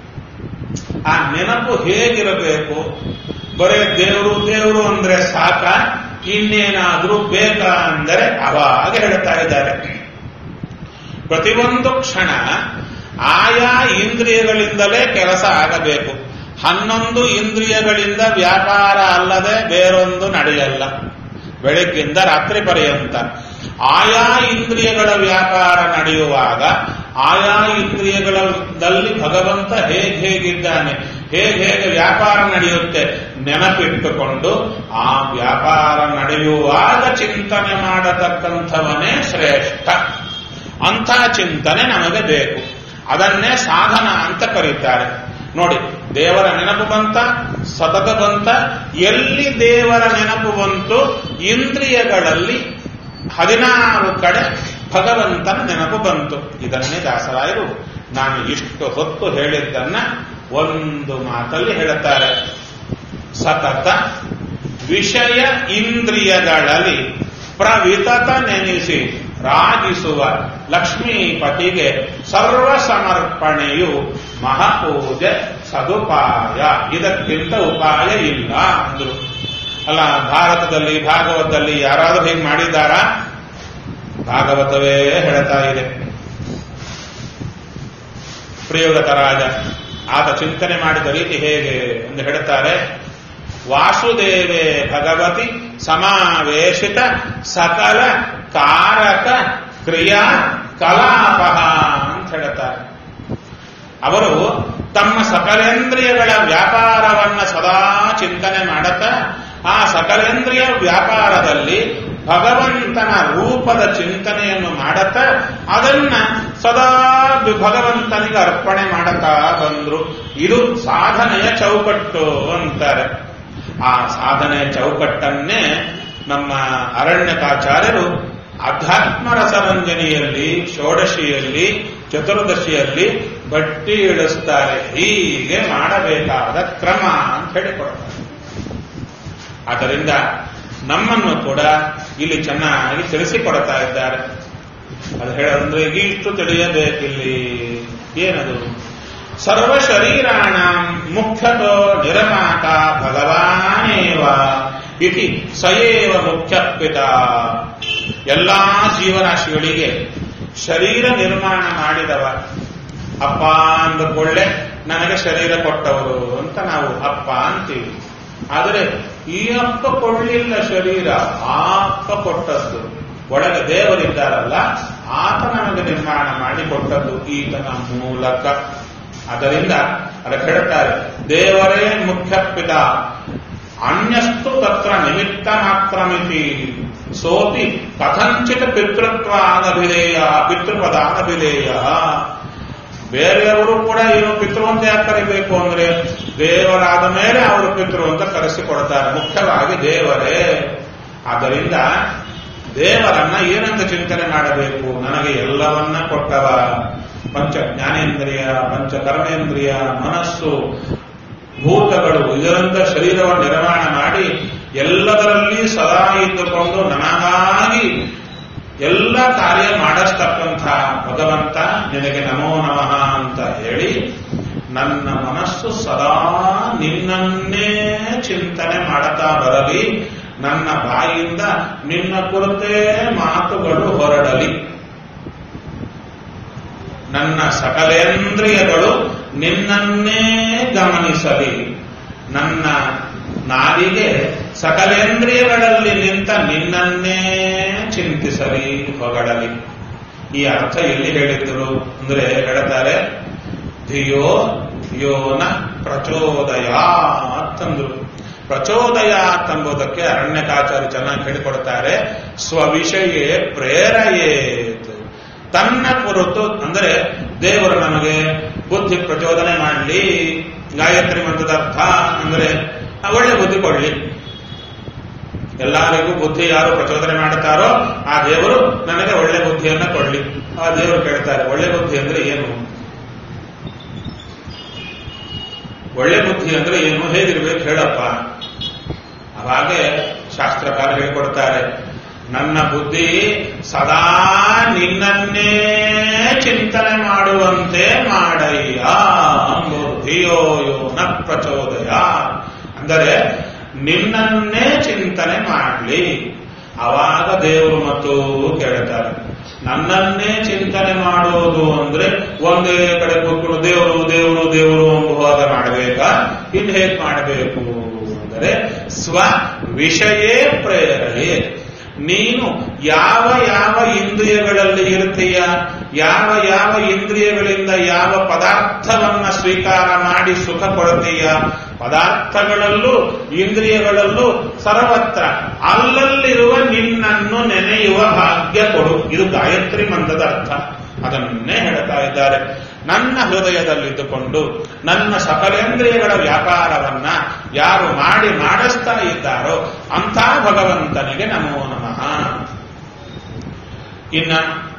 ಆ ನೆನಪು ಹೇಗಿರಬೇಕು ಬರೇ ದೇವರು ದೇವರು ಅಂದ್ರೆ ಸಾಕ ಇನ್ನೇನಾದ್ರೂ ಬೇಕಾ ಅಂದರೆ ಅವಾಗ ಹೇಳ್ತಾ ಇದ್ದಾರೆ ಪ್ರತಿಯೊಂದು ಕ್ಷಣ ಆಯಾ ಇಂದ್ರಿಯಗಳಿಂದಲೇ ಕೆಲಸ ಆಗಬೇಕು ಹನ್ನೊಂದು ಇಂದ್ರಿಯಗಳಿಂದ ವ್ಯಾಪಾರ ಅಲ್ಲದೆ ಬೇರೊಂದು ನಡೆಯಲ್ಲ ಬೆಳಗ್ಗಿಂದ ರಾತ್ರಿ ಪರ್ಯಂತ ಆಯಾ ಇಂದ್ರಿಯಗಳ ವ್ಯಾಪಾರ ನಡೆಯುವಾಗ ಆಯಾ ಇಂದ್ರಿಯಗಳಲ್ಲಿ ಭಗವಂತ ಹೇಗೆ ಹೇಗಿದ್ದಾನೆ ಹೇಗೆ ಹೇಗೆ ವ್ಯಾಪಾರ ನಡೆಯುತ್ತೆ ನೆನಪಿಟ್ಟುಕೊಂಡು ಆ ವ್ಯಾಪಾರ ನಡೆಯುವಾಗ ಚಿಂತನೆ ಮಾಡತಕ್ಕಂಥವನೇ ಶ್ರೇಷ್ಠ ಅಂಥ ಚಿಂತನೆ ನಮಗೆ ಬೇಕು ಅದನ್ನೇ ಸಾಧನ ಅಂತ ಕರೀತಾರೆ ನೋಡಿ ದೇವರ ನೆನಪು ಬಂತ ಸತತ ಬಂತ ಎಲ್ಲಿ ದೇವರ ನೆನಪು ಬಂತು ಇಂದ್ರಿಯಗಳಲ್ಲಿ ಹದಿನಾರು ಕಡೆ ಭಗವಂತನ ನೆನಪು ಬಂತು ಇದನ್ನೇ ದಾಸರಾಯರು ನಾನು ಇಷ್ಟು ಹೊತ್ತು ಹೇಳಿದ್ದನ್ನ ಒಂದು ಮಾತಲ್ಲಿ ಹೇಳುತ್ತಾರೆ ಸತತ ವಿಷಯ ಇಂದ್ರಿಯಗಳಲ್ಲಿ ಪ್ರವಿತತ ನೆನೆಸಿ ರಾಗಿಸುವ ಲಕ್ಷ್ಮೀಪತಿಗೆ ಸರ್ವ ಸಮರ್ಪಣೆಯು ಮಹಾಪೂಜೆ ಸದುಪಾಯ ಇದಕ್ಕಿಂತ ಉಪಾಯ ಇಲ್ಲ ಅಂದ್ರು ಅಲ್ಲ ಭಾರತದಲ್ಲಿ ಭಾಗವತದಲ್ಲಿ ಯಾರಾದರೂ ಹೀಗೆ ಮಾಡಿದ್ದಾರಾ ಭಾಗವತವೇ ಹೇಳ್ತಾ ಇದೆ ಪ್ರಿಯೋಗತ ರಾಜ ಆತ ಚಿಂತನೆ ಮಾಡಿದ ರೀತಿ ಹೇಗೆ ಎಂದು ಹೇಳುತ್ತಾರೆ ವಾಸುದೇವೇ ಭಗವತಿ ಸಮಾವೇಶಿತ ಸಕಲ ಕಾರಕ ಕ್ರಿಯಾ ಕಲಾಪಹ ಅಂತ ಹೇಳುತ್ತಾರೆ ಅವರು ತಮ್ಮ ಸಕಲೇಂದ್ರಿಯಗಳ ವ್ಯಾಪಾರವನ್ನ ಸದಾ ಚಿಂತನೆ ಮಾಡುತ್ತಾ ಆ ಸಕಲೇಂದ್ರಿಯ ವ್ಯಾಪಾರದಲ್ಲಿ ಭಗವಂತನ ರೂಪದ ಚಿಂತನೆಯನ್ನು ಮಾಡುತ್ತಾ ಅದನ್ನ ಸದಾ ಭಗವಂತನಿಗೆ ಅರ್ಪಣೆ ಮಾಡುತ್ತಾ ಬಂದ್ರು ಇದು ಸಾಧನೆಯ ಚೌಕಟ್ಟು ಅಂತಾರೆ ಆ ಸಾಧನೆಯ ಚೌಕಟ್ಟನ್ನೇ ನಮ್ಮ ಅರಣ್ಯಕಾಚಾರ್ಯರು ಅಧ್ಯಾತ್ಮ ರಸರಂಜನೆಯಲ್ಲಿ ಷೋಡಶಿಯಲ್ಲಿ ಚತುರ್ದಶಿಯಲ್ಲಿ ಬಟ್ಟಿ ಇಳಿಸ್ತಾರೆ ಹೀಗೆ ಮಾಡಬೇಕಾದ ಕ್ರಮ ಅಂತ ಹೇಳಿಕೊಡ್ತಾರೆ ಆದ್ದರಿಂದ ನಮ್ಮನ್ನು ಕೂಡ ಇಲ್ಲಿ ಚೆನ್ನಾಗಿ ತಿಳಿಸಿಕೊಡ್ತಾ ಇದ್ದಾರೆ ಅದು ಹೇಳಂದ್ರೆ ಈಗ ಇಷ್ಟು ತಿಳಿಯಬೇಕಿಲ್ಲಿ ಏನದು ಸರ್ವ ಶರೀರಾಣ ಮುಖ್ಯತೋ ನಿರಮಾತ ಭಗವಾನೇವ ಇತಿ ಸಯೇವ ಮುಖ್ಯ ಪಿತ ಎಲ್ಲಾ ಜೀವರಾಶಿಗಳಿಗೆ ಶರೀರ ನಿರ್ಮಾಣ ಮಾಡಿದವ ಅಪ್ಪ ಅಂದುಕೊಳ್ಳೆ ನನಗೆ ಶರೀರ ಕೊಟ್ಟವರು ಅಂತ ನಾವು ಅಪ್ಪ ಅಂತೀವಿ ಆದರೆ ಈ ಅಪ್ಪ ಕೊಳ್ಳಿಲ್ಲ ಶರೀರ ಆ ಅಪ್ಪ ಕೊಟ್ಟದ್ದು ಒಳಗೆ ದೇವರಿದ್ದಾರಲ್ಲ ಆತ ನಮಗೆ ನಿರ್ಮಾಣ ಮಾಡಿಕೊಟ್ಟದ್ದು ಈತನ ಮೂಲಕ ಅದರಿಂದ ಅದಕ್ಕೆ ಹೇಳ್ತಾರೆ ದೇವರೇ ಮುಖ್ಯ ಪಿತ ಅನ್ಯಸ್ತು ತತ್ರ ನಿಮಿತ್ತ ಮಾತ್ರಮಿತಿ ಸೋಪಿ ಕಥಂಚಿತ ಪಿತೃತ್ವ ಅನಭಿಧೇಯ ಪಿತೃಪದ ಅನಭಿಧೇಯ ಬೇರೆಯವರು ಕೂಡ ಏನು ಪಿತೃ ಅಂತ ಯಾಕೆ ಕರಿಬೇಕು ಅಂದ್ರೆ ದೇವರಾದ ಮೇಲೆ ಅವರು ಪಿತೃ ಅಂತ ಕರೆಸಿಕೊಡ್ತಾರೆ ಮುಖ್ಯವಾಗಿ ದೇವರೇ ಆದ್ದರಿಂದ ದೇವರನ್ನ ಏನಂತ ಚಿಂತನೆ ಮಾಡಬೇಕು ನನಗೆ ಎಲ್ಲವನ್ನ ಕೊಟ್ಟವ ಪಂಚ ಜ್ಞಾನೇಂದ್ರಿಯ ಪಂಚ ಕರ್ಮೇಂದ್ರಿಯ ಮನಸ್ಸು ಭೂತಗಳು ಇದರಿಂದ ಶರೀರವನ್ನು ನಿರ್ಮಾಣ ಮಾಡಿ ಎಲ್ಲದರಲ್ಲಿ ಸದಾ ಇದ್ದುಕೊಂಡು ನನಗಾಗಿ ಎಲ್ಲ ಕಾರ್ಯ ಮಾಡಿಸ್ತಕ್ಕಂಥ ಭಗವಂತ ನಿನಗೆ ನಮೋ ನಮಃ ಅಂತ ಹೇಳಿ ನನ್ನ ಮನಸ್ಸು ಸದಾ ನಿನ್ನನ್ನೇ ಚಿಂತನೆ ಮಾಡುತ್ತಾ ಬರಲಿ ನನ್ನ ಬಾಯಿಂದ ನಿನ್ನ ಕುರಿತೇ ಮಾತುಗಳು ಹೊರಡಲಿ ನನ್ನ ಸಕಲೇಂದ್ರಿಯಗಳು ನಿನ್ನನ್ನೇ ಗಮನಿಸಲಿ ನನ್ನ ನಾಲಿಗೆ ಸಕಲೇಂದ್ರಿಯಗಳಲ್ಲಿ ನಿಂತ ನಿನ್ನನ್ನೇ ಚಿಂತಿಸಲಿ ಹೊಗಳಲಿ ಈ ಅರ್ಥ ಎಲ್ಲಿ ಹೇಳಿದ್ರು ಅಂದ್ರೆ ಹೇಳ್ತಾರೆ ಧಿಯೋ ಯೋನ ಪ್ರಚೋದಯ ಅಂತಂದ್ರು ಪ್ರಚೋದಯ ಎಂಬುದಕ್ಕೆ ಅರಣ್ಯಕಾಚಾರ್ಯ ಚೆನ್ನಾಗಿ ಹೇಳಿಕೊಡ್ತಾರೆ ಸ್ವವಿಷಯೇ ಪ್ರೇರೆಯೇತ್ ತನ್ನ ಕುರಿತು ಅಂದರೆ ದೇವರು ನಮಗೆ ಬುದ್ಧಿ ಪ್ರಚೋದನೆ ಮಾಡಲಿ ಗಾಯತ್ರಿ ಮಂತ್ರದ ಅರ್ಥ ಅಂದ್ರೆ ಒಳ್ಳೆ ಬುದ್ಧಿ ಕೊಡ್ಲಿ ಎಲ್ಲರಿಗೂ ಬುದ್ಧಿ ಯಾರು ಪ್ರಚೋದನೆ ಮಾಡುತ್ತಾರೋ ಆ ದೇವರು ನನಗೆ ಒಳ್ಳೆ ಬುದ್ಧಿಯನ್ನ ಕೊಡ್ಲಿ ಆ ದೇವರು ಕೇಳ್ತಾರೆ ಒಳ್ಳೆ ಬುದ್ಧಿ ಅಂದ್ರೆ ಏನು ಒಳ್ಳೆ ಬುದ್ಧಿ ಅಂದ್ರೆ ಏನು ಹೇಗಿರ್ಬೇಕು ಹೇಳಪ್ಪ ಅವಾಗೆ ಶಾಸ್ತ್ರಕಾರ ಹೇಳ್ಕೊಡ್ತಾರೆ ನನ್ನ ಬುದ್ಧಿ ಸದಾ ನಿನ್ನನ್ನೇ ಚಿಂತನೆ ಮಾಡುವಂತೆ ಮಾಡಯ್ಯ ಬುದ್ಧಿಯೋ ಯೋ ನ ಪ್ರಚೋದಯ ಅಂದರೆ ನಿನ್ನನ್ನೇ ಚಿಂತನೆ ಮಾಡಲಿ ಅವಾಗ ದೇವರು ಮತ್ತು ಕೇಳ್ತಾರೆ ನನ್ನನ್ನೇ ಚಿಂತನೆ ಮಾಡೋದು ಅಂದ್ರೆ ಒಂದೇ ಕಡೆ ಕೂತ್ಕೊಂಡು ದೇವರು ದೇವರು ದೇವರು ಎಂಬುವಾಗ ಮಾಡಬೇಕಾ ಇನ್ನು ಹೇಗೆ ಮಾಡಬೇಕು ಅಂದರೆ ಸ್ವ ವಿಷಯೇ ಪ್ರೇರಣೆ ನೀನು ಯಾವ ಯಾವ ಇಂದ್ರಿಯಗಳಲ್ಲಿ ಇರ್ತೀಯ ಯಾವ ಯಾವ ಇಂದ್ರಿಯಗಳಿಂದ ಯಾವ ಪದಾರ್ಥವನ್ನ ಸ್ವೀಕಾರ ಮಾಡಿ ಸುಖ ಕೊಡ್ತೀಯ ಪದಾರ್ಥಗಳಲ್ಲೂ ಇಂದ್ರಿಯಗಳಲ್ಲೂ ಸರ್ವತ್ರ ಅಲ್ಲಲ್ಲಿರುವ ನಿನ್ನನ್ನು ನೆನೆಯುವ ಭಾಗ್ಯ ಕೊಡು ಇದು ಗಾಯತ್ರಿ ಮಂತ್ರದ ಅರ್ಥ ಅದನ್ನೇ ಹೇಳ್ತಾ ಇದ್ದಾರೆ ನನ್ನ ಹೃದಯದಲ್ಲಿದ್ದುಕೊಂಡು ನನ್ನ ಸಕಲೇಂದ್ರಿಯಗಳ ವ್ಯಾಪಾರವನ್ನ ಯಾರು ಮಾಡಿ ಮಾಡಿಸ್ತಾ ಇದ್ದಾರೋ ಅಂಥ ಭಗವಂತನಿಗೆ ನಮೋ ನಮಃ ಇನ್ನ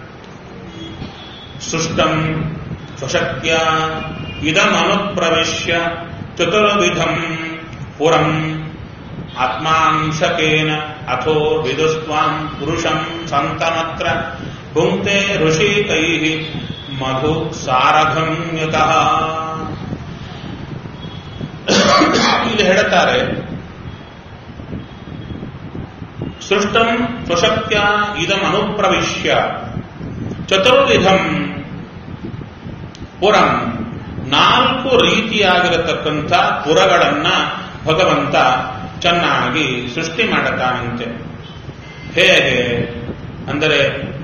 ಸೃಷ್ಟಂ ಸ್ವಶಕ್ಯ ಇದಮನುಪ್ರವಿಶ್ಯ ಚತುರ್ವಿಧಂ ಪುರಂ ಆತ್ಮಾಂಶಕೇನ ಅಥೋ ವಿದುಸ್ವಾಂ ಪುರುಷಂ ಸಂತಮತ್ರ ಭುಂಕ್ತೆ ಋಷಿಕೈ ಮಧು ಸಾರಗಮ್ಯತಃ ಇಲ್ಲಿ ಹೇಳುತ್ತಾರೆ ಸೃಷ್ಟಂ ಸ್ವಶಕ್ಯ ಇದಂ ಅನುಪ್ರವಿಶ್ಯ ಚತುರ್ವಿಧಂ ಪುರಂ ನಾಲ್ಕು ರೀತಿಯಾಗಿರತಕ್ಕಂಥ ಪುರಗಳನ್ನ ಭಗವಂತ ಚೆನ್ನಾಗಿ ಸೃಷ್ಟಿ ಮಾಡುತ್ತಾನಂತೆ ಹೇಗೆ ಅಂದರೆ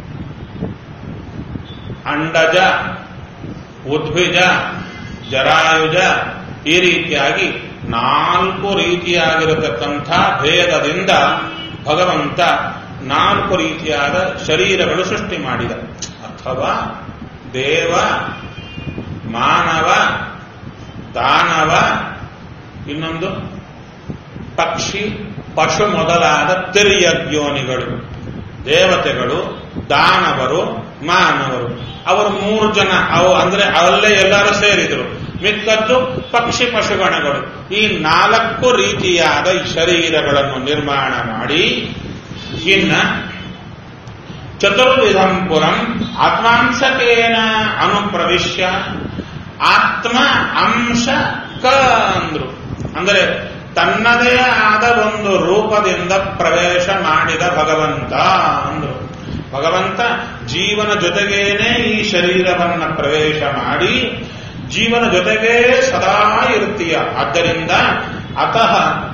ಅಂಡಜ ಉದ್ಭಿಜ ಜರಾಯುಜ ಈ ರೀತಿಯಾಗಿ ನಾಲ್ಕು ರೀತಿಯಾಗಿರತಕ್ಕಂಥ ಭೇದದಿಂದ ಭಗವಂತ ನಾಲ್ಕು ರೀತಿಯಾದ ಶರೀರಗಳು ಸೃಷ್ಟಿ ಮಾಡಿದ ಅಥವಾ ದೇವ ಮಾನವ ದಾನವ ಇನ್ನೊಂದು ಪಕ್ಷಿ ಪಶು ಮೊದಲಾದ ತಿರ್ಯಜ್ಞೋನಿಗಳು ದೇವತೆಗಳು ದಾನವರು ಮಾನವರು ಅವರು ಮೂರು ಜನ ಅವು ಅಂದ್ರೆ ಅಲ್ಲೇ ಎಲ್ಲರೂ ಸೇರಿದ್ರು ಮಿಕ್ಕದ್ದು ಪಕ್ಷಿ ಪಶುಗಣಗಳು ಈ ನಾಲ್ಕು ರೀತಿಯಾದ ಈ ಶರೀರಗಳನ್ನು ನಿರ್ಮಾಣ ಮಾಡಿ ಇನ್ನ ಚತುರ್ವಿಧಂ ಪುರಂ ಆತ್ಮಾಂಶಕೇನ ಅನುಪ್ರವಿಶ್ಯ ಆತ್ಮ ಅಂಶ ಕ ಅಂದ್ರು ಅಂದರೆ ತನ್ನದೇ ಆದ ಒಂದು ರೂಪದಿಂದ ಪ್ರವೇಶ ಮಾಡಿದ ಭಗವಂತ ಅಂದ್ರು ಭಗವಂತ ಜೀವನ ಜೊತೆಗೇನೆ ಈ ಶರೀರವನ್ನ ಪ್ರವೇಶ ಮಾಡಿ ಜೀವನ ಜೊತೆಗೇ ಸದಾ ಇರುತ್ತೀಯ ಆದ್ದರಿಂದ ಅತಃ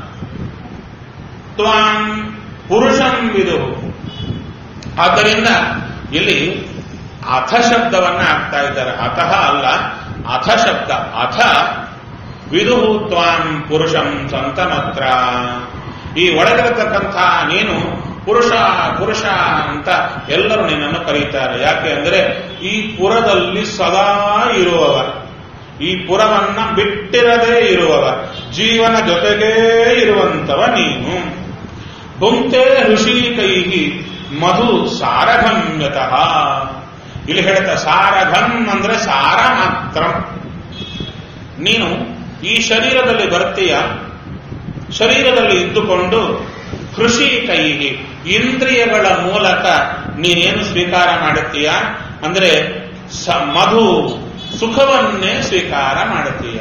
ತ್ವಾಂ ಪುರುಷಂ ವಿದು ಆದ್ದರಿಂದ ಇಲ್ಲಿ ಅಥ ಶಬ್ದವನ್ನ ಹಾಕ್ತಾ ಇದ್ದಾರೆ ಅತಃ ಅಲ್ಲ ಅಥ ಶಬ್ದ ಅಥ ವಿದು ತ್ವಾಂ ಪುರುಷಂ ಸಂತಮತ್ರ ಈ ಒಳಗಿರತಕ್ಕಂಥ ನೀನು ಪುರುಷ ಪುರುಷ ಅಂತ ಎಲ್ಲರೂ ನಿನ್ನನ್ನು ಕರೀತಾರೆ ಯಾಕೆ ಅಂದ್ರೆ ಈ ಪುರದಲ್ಲಿ ಸದಾ ಇರುವವ ಈ ಪುರವನ್ನ ಬಿಟ್ಟಿರದೇ ಇರುವವ ಜೀವನ ಜೊತೆಗೇ ಇರುವಂತವ ನೀನು ಬುಂತೆ ಋಷಿ ಕೈಗಿ ಮಧು ಸಾರಗಮ್ಯತಃ ಇಲ್ಲಿ ಹೇಳ್ತಾ ಸಾರಗಂ ಅಂದ್ರೆ ಸಾರ ಮಾತ್ರ ನೀನು ಈ ಶರೀರದಲ್ಲಿ ಬರ್ತೀಯ ಶರೀರದಲ್ಲಿ ಇದ್ದುಕೊಂಡು ಕೃಷಿ ಕೈಗೆ ಇಂದ್ರಿಯಗಳ ಮೂಲಕ ನೀನೇನು ಸ್ವೀಕಾರ ಮಾಡುತ್ತೀಯ ಅಂದ್ರೆ ಸ ಮಧು ಸುಖವನ್ನೇ ಸ್ವೀಕಾರ ಮಾಡುತ್ತೀಯ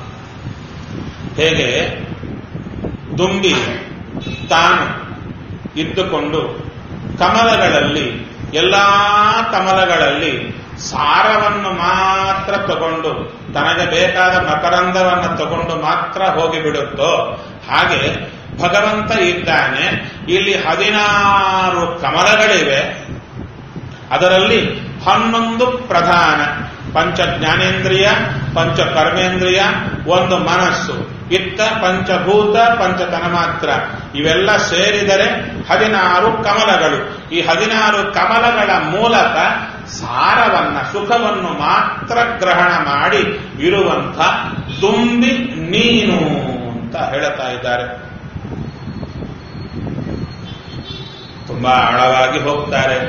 ಹೇಗೆ ದುಂಬಿ ತಾನು ಇದ್ದುಕೊಂಡು ಕಮಲಗಳಲ್ಲಿ ಎಲ್ಲಾ ಕಮಲಗಳಲ್ಲಿ ಸಾರವನ್ನು ಮಾತ್ರ ತಗೊಂಡು ತನಗೆ ಬೇಕಾದ ಮಕರಂದವನ್ನು ತಗೊಂಡು ಮಾತ್ರ ಹೋಗಿಬಿಡುತ್ತೋ ಹಾಗೆ ಭಗವಂತ ಇದ್ದಾನೆ ಇಲ್ಲಿ ಹದಿನಾರು ಕಮಲಗಳಿವೆ ಅದರಲ್ಲಿ ಹನ್ನೊಂದು ಪ್ರಧಾನ ಪಂಚ ಜ್ಞಾನೇಂದ್ರಿಯ ಪಂಚ ಕರ್ಮೇಂದ್ರಿಯ ಒಂದು ಮನಸ್ಸು ಇತ್ತ ಪಂಚಭೂತ ಪಂಚತನ ಮಾತ್ರ ಇವೆಲ್ಲ ಸೇರಿದರೆ ಹದಿನಾರು ಕಮಲಗಳು ಈ ಹದಿನಾರು ಕಮಲಗಳ ಮೂಲಕ ಸಾರವನ್ನ ಸುಖವನ್ನು ಮಾತ್ರ ಗ್ರಹಣ ಮಾಡಿ ಇರುವಂಥ ತುಂಬಿ ನೀನು ಅಂತ ಹೇಳ್ತಾ ಇದ್ದಾರೆ ತುಂಬಾ ಆಳವಾಗಿ ಹೋಗ್ತಾರೆ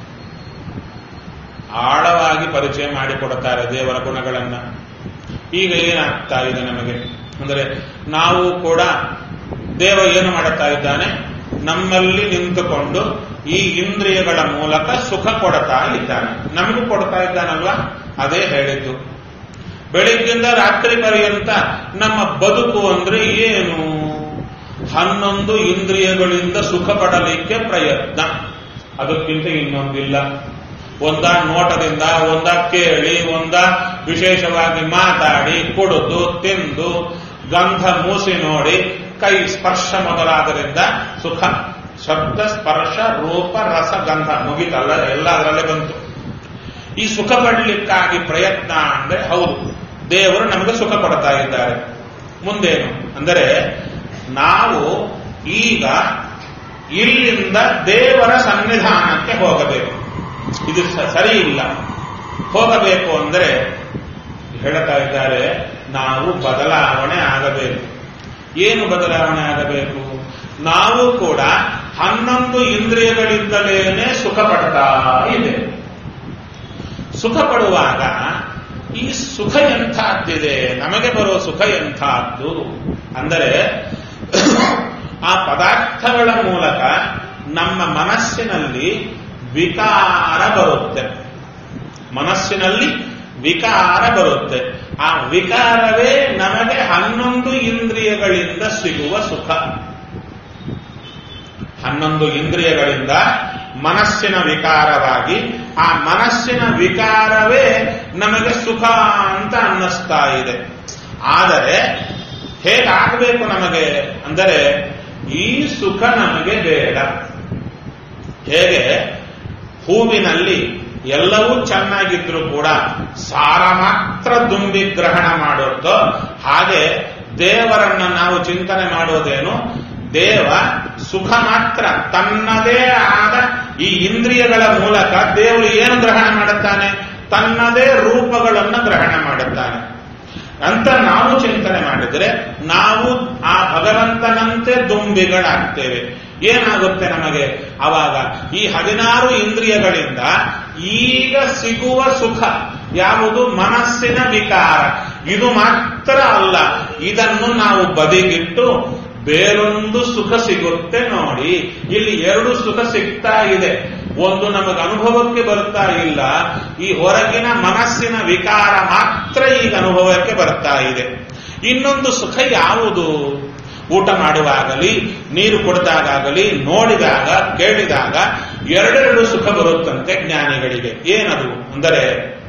ಆಳವಾಗಿ ಪರಿಚಯ ಮಾಡಿಕೊಡುತ್ತಾರೆ ದೇವರ ಗುಣಗಳನ್ನ ಈಗ ಏನಾಗ್ತಾ ಇದೆ ನಮಗೆ ಅಂದರೆ ನಾವು ಕೂಡ ದೇವ ಏನು ಮಾಡುತ್ತಾ ಇದ್ದಾನೆ ನಮ್ಮಲ್ಲಿ ನಿಂತುಕೊಂಡು ಈ ಇಂದ್ರಿಯಗಳ ಮೂಲಕ ಸುಖ ಕೊಡ್ತಾ ಇದ್ದಾನೆ ನಮಗೂ ಕೊಡ್ತಾ ಇದ್ದಾನಲ್ವಾ ಅದೇ ಹೇಳಿದ್ದು ಬೆಳಿಗ್ಗಿಂದ ರಾತ್ರಿ ಪರ್ಯಂತ ನಮ್ಮ ಬದುಕು ಅಂದ್ರೆ ಏನು ಹನ್ನೊಂದು ಇಂದ್ರಿಯಗಳಿಂದ ಸುಖ ಪಡಲಿಕ್ಕೆ ಪ್ರಯತ್ನ ಅದಕ್ಕಿಂತ ಇನ್ನೊಂದಿಲ್ಲ ಒಂದ ನೋಟದಿಂದ ಒಂದ ಕೇಳಿ ಒಂದ ವಿಶೇಷವಾಗಿ ಮಾತಾಡಿ ಕುಡಿದು ತಿಂದು ಗಂಧ ಮೂಸಿ ನೋಡಿ ಕೈ ಸ್ಪರ್ಶ ಮೊದಲಾದರಿಂದ ಸುಖ ಶಬ್ದ ಸ್ಪರ್ಶ ರೂಪ ರಸ ಗಂಧ ಮುಗಿತಲ್ಲ ಎಲ್ಲ ಅದರಲ್ಲೇ ಬಂತು ಈ ಸುಖ ಪಡಲಿಕ್ಕಾಗಿ ಪ್ರಯತ್ನ ಅಂದ್ರೆ ಹೌದು ದೇವರು ನಮಗೆ ಸುಖ ಕೊಡ್ತಾ ಇದ್ದಾರೆ ಮುಂದೇನು ಅಂದರೆ ನಾವು ಈಗ ಇಲ್ಲಿಂದ ದೇವರ ಸನ್ನಿಧಾನಕ್ಕೆ ಹೋಗಬೇಕು ಇದು ಸರಿ ಇಲ್ಲ ಹೋಗಬೇಕು ಅಂದರೆ ಹೇಳ್ತಾ ಇದ್ದಾರೆ ನಾವು ಬದಲಾವಣೆ ಆಗಬೇಕು ಏನು ಬದಲಾವಣೆ ಆಗಬೇಕು ನಾವು ಕೂಡ ಹನ್ನೊಂದು ಇಂದ್ರಿಯಗಳಿಂದಲೇನೆ ಸುಖ ಪಡ್ತಾ ಇದೆ ಸುಖ ಪಡುವಾಗ ಈ ಸುಖ ಎಂಥದ್ದಿದೆ ನಮಗೆ ಬರುವ ಸುಖ ಎಂಥದ್ದು ಅಂದರೆ ಆ ಪದಾರ್ಥಗಳ ಮೂಲಕ ನಮ್ಮ ಮನಸ್ಸಿನಲ್ಲಿ ವಿಕಾರ ಬರುತ್ತೆ ಮನಸ್ಸಿನಲ್ಲಿ ವಿಕಾರ ಬರುತ್ತೆ ಆ ವಿಕಾರವೇ ನಮಗೆ ಹನ್ನೊಂದು ಇಂದ್ರಿಯಗಳಿಂದ ಸಿಗುವ ಸುಖ ಹನ್ನೊಂದು ಇಂದ್ರಿಯಗಳಿಂದ ಮನಸ್ಸಿನ ವಿಕಾರವಾಗಿ ಆ ಮನಸ್ಸಿನ ವಿಕಾರವೇ ನಮಗೆ ಸುಖ ಅಂತ ಅನ್ನಿಸ್ತಾ ಇದೆ ಆದರೆ ಹೇಗಾಗಬೇಕು ನಮಗೆ ಅಂದರೆ ಈ ಸುಖ ನಮಗೆ ಬೇಡ ಹೇಗೆ ಹೂವಿನಲ್ಲಿ ಎಲ್ಲವೂ ಚೆನ್ನಾಗಿದ್ರು ಕೂಡ ಸಾರ ಮಾತ್ರ ದುಂಬಿ ಗ್ರಹಣ ಮಾಡುತ್ತೋ ಹಾಗೆ ದೇವರನ್ನ ನಾವು ಚಿಂತನೆ ಮಾಡೋದೇನು ದೇವ ಸುಖ ಮಾತ್ರ ತನ್ನದೇ ಆದ ಈ ಇಂದ್ರಿಯಗಳ ಮೂಲಕ ದೇವರು ಏನು ಗ್ರಹಣ ಮಾಡುತ್ತಾನೆ ತನ್ನದೇ ರೂಪಗಳನ್ನು ಗ್ರಹಣ ಮಾಡುತ್ತಾನೆ ಅಂತ ನಾವು ಚಿಂತನೆ ಮಾಡಿದರೆ ನಾವು ಆ ಭಗವಂತನಂತೆ ದುಂಬಿಗಳಾಗ್ತೇವೆ ಏನಾಗುತ್ತೆ ನಮಗೆ ಅವಾಗ ಈ ಹದಿನಾರು ಇಂದ್ರಿಯಗಳಿಂದ ಈಗ ಸಿಗುವ ಸುಖ ಯಾವುದು ಮನಸ್ಸಿನ ವಿಕಾರ ಇದು ಮಾತ್ರ ಅಲ್ಲ ಇದನ್ನು ನಾವು ಬದಿಗಿಟ್ಟು ಬೇರೊಂದು ಸುಖ ಸಿಗುತ್ತೆ ನೋಡಿ ಇಲ್ಲಿ ಎರಡು ಸುಖ ಸಿಗ್ತಾ ಇದೆ ಒಂದು ನಮಗೆ ಅನುಭವಕ್ಕೆ ಬರ್ತಾ ಇಲ್ಲ ಈ ಹೊರಗಿನ ಮನಸ್ಸಿನ ವಿಕಾರ ಮಾತ್ರ ಈಗ ಅನುಭವಕ್ಕೆ ಬರ್ತಾ ಇದೆ ಇನ್ನೊಂದು ಸುಖ ಯಾವುದು ಊಟ ಮಾಡುವಾಗಲಿ ನೀರು ಕುಡಿದಾಗಲಿ ನೋಡಿದಾಗ ಕೇಳಿದಾಗ ಎರಡೆರಡು ಸುಖ ಬರುತ್ತಂತೆ ಜ್ಞಾನಿಗಳಿಗೆ ಏನದು ಅಂದರೆ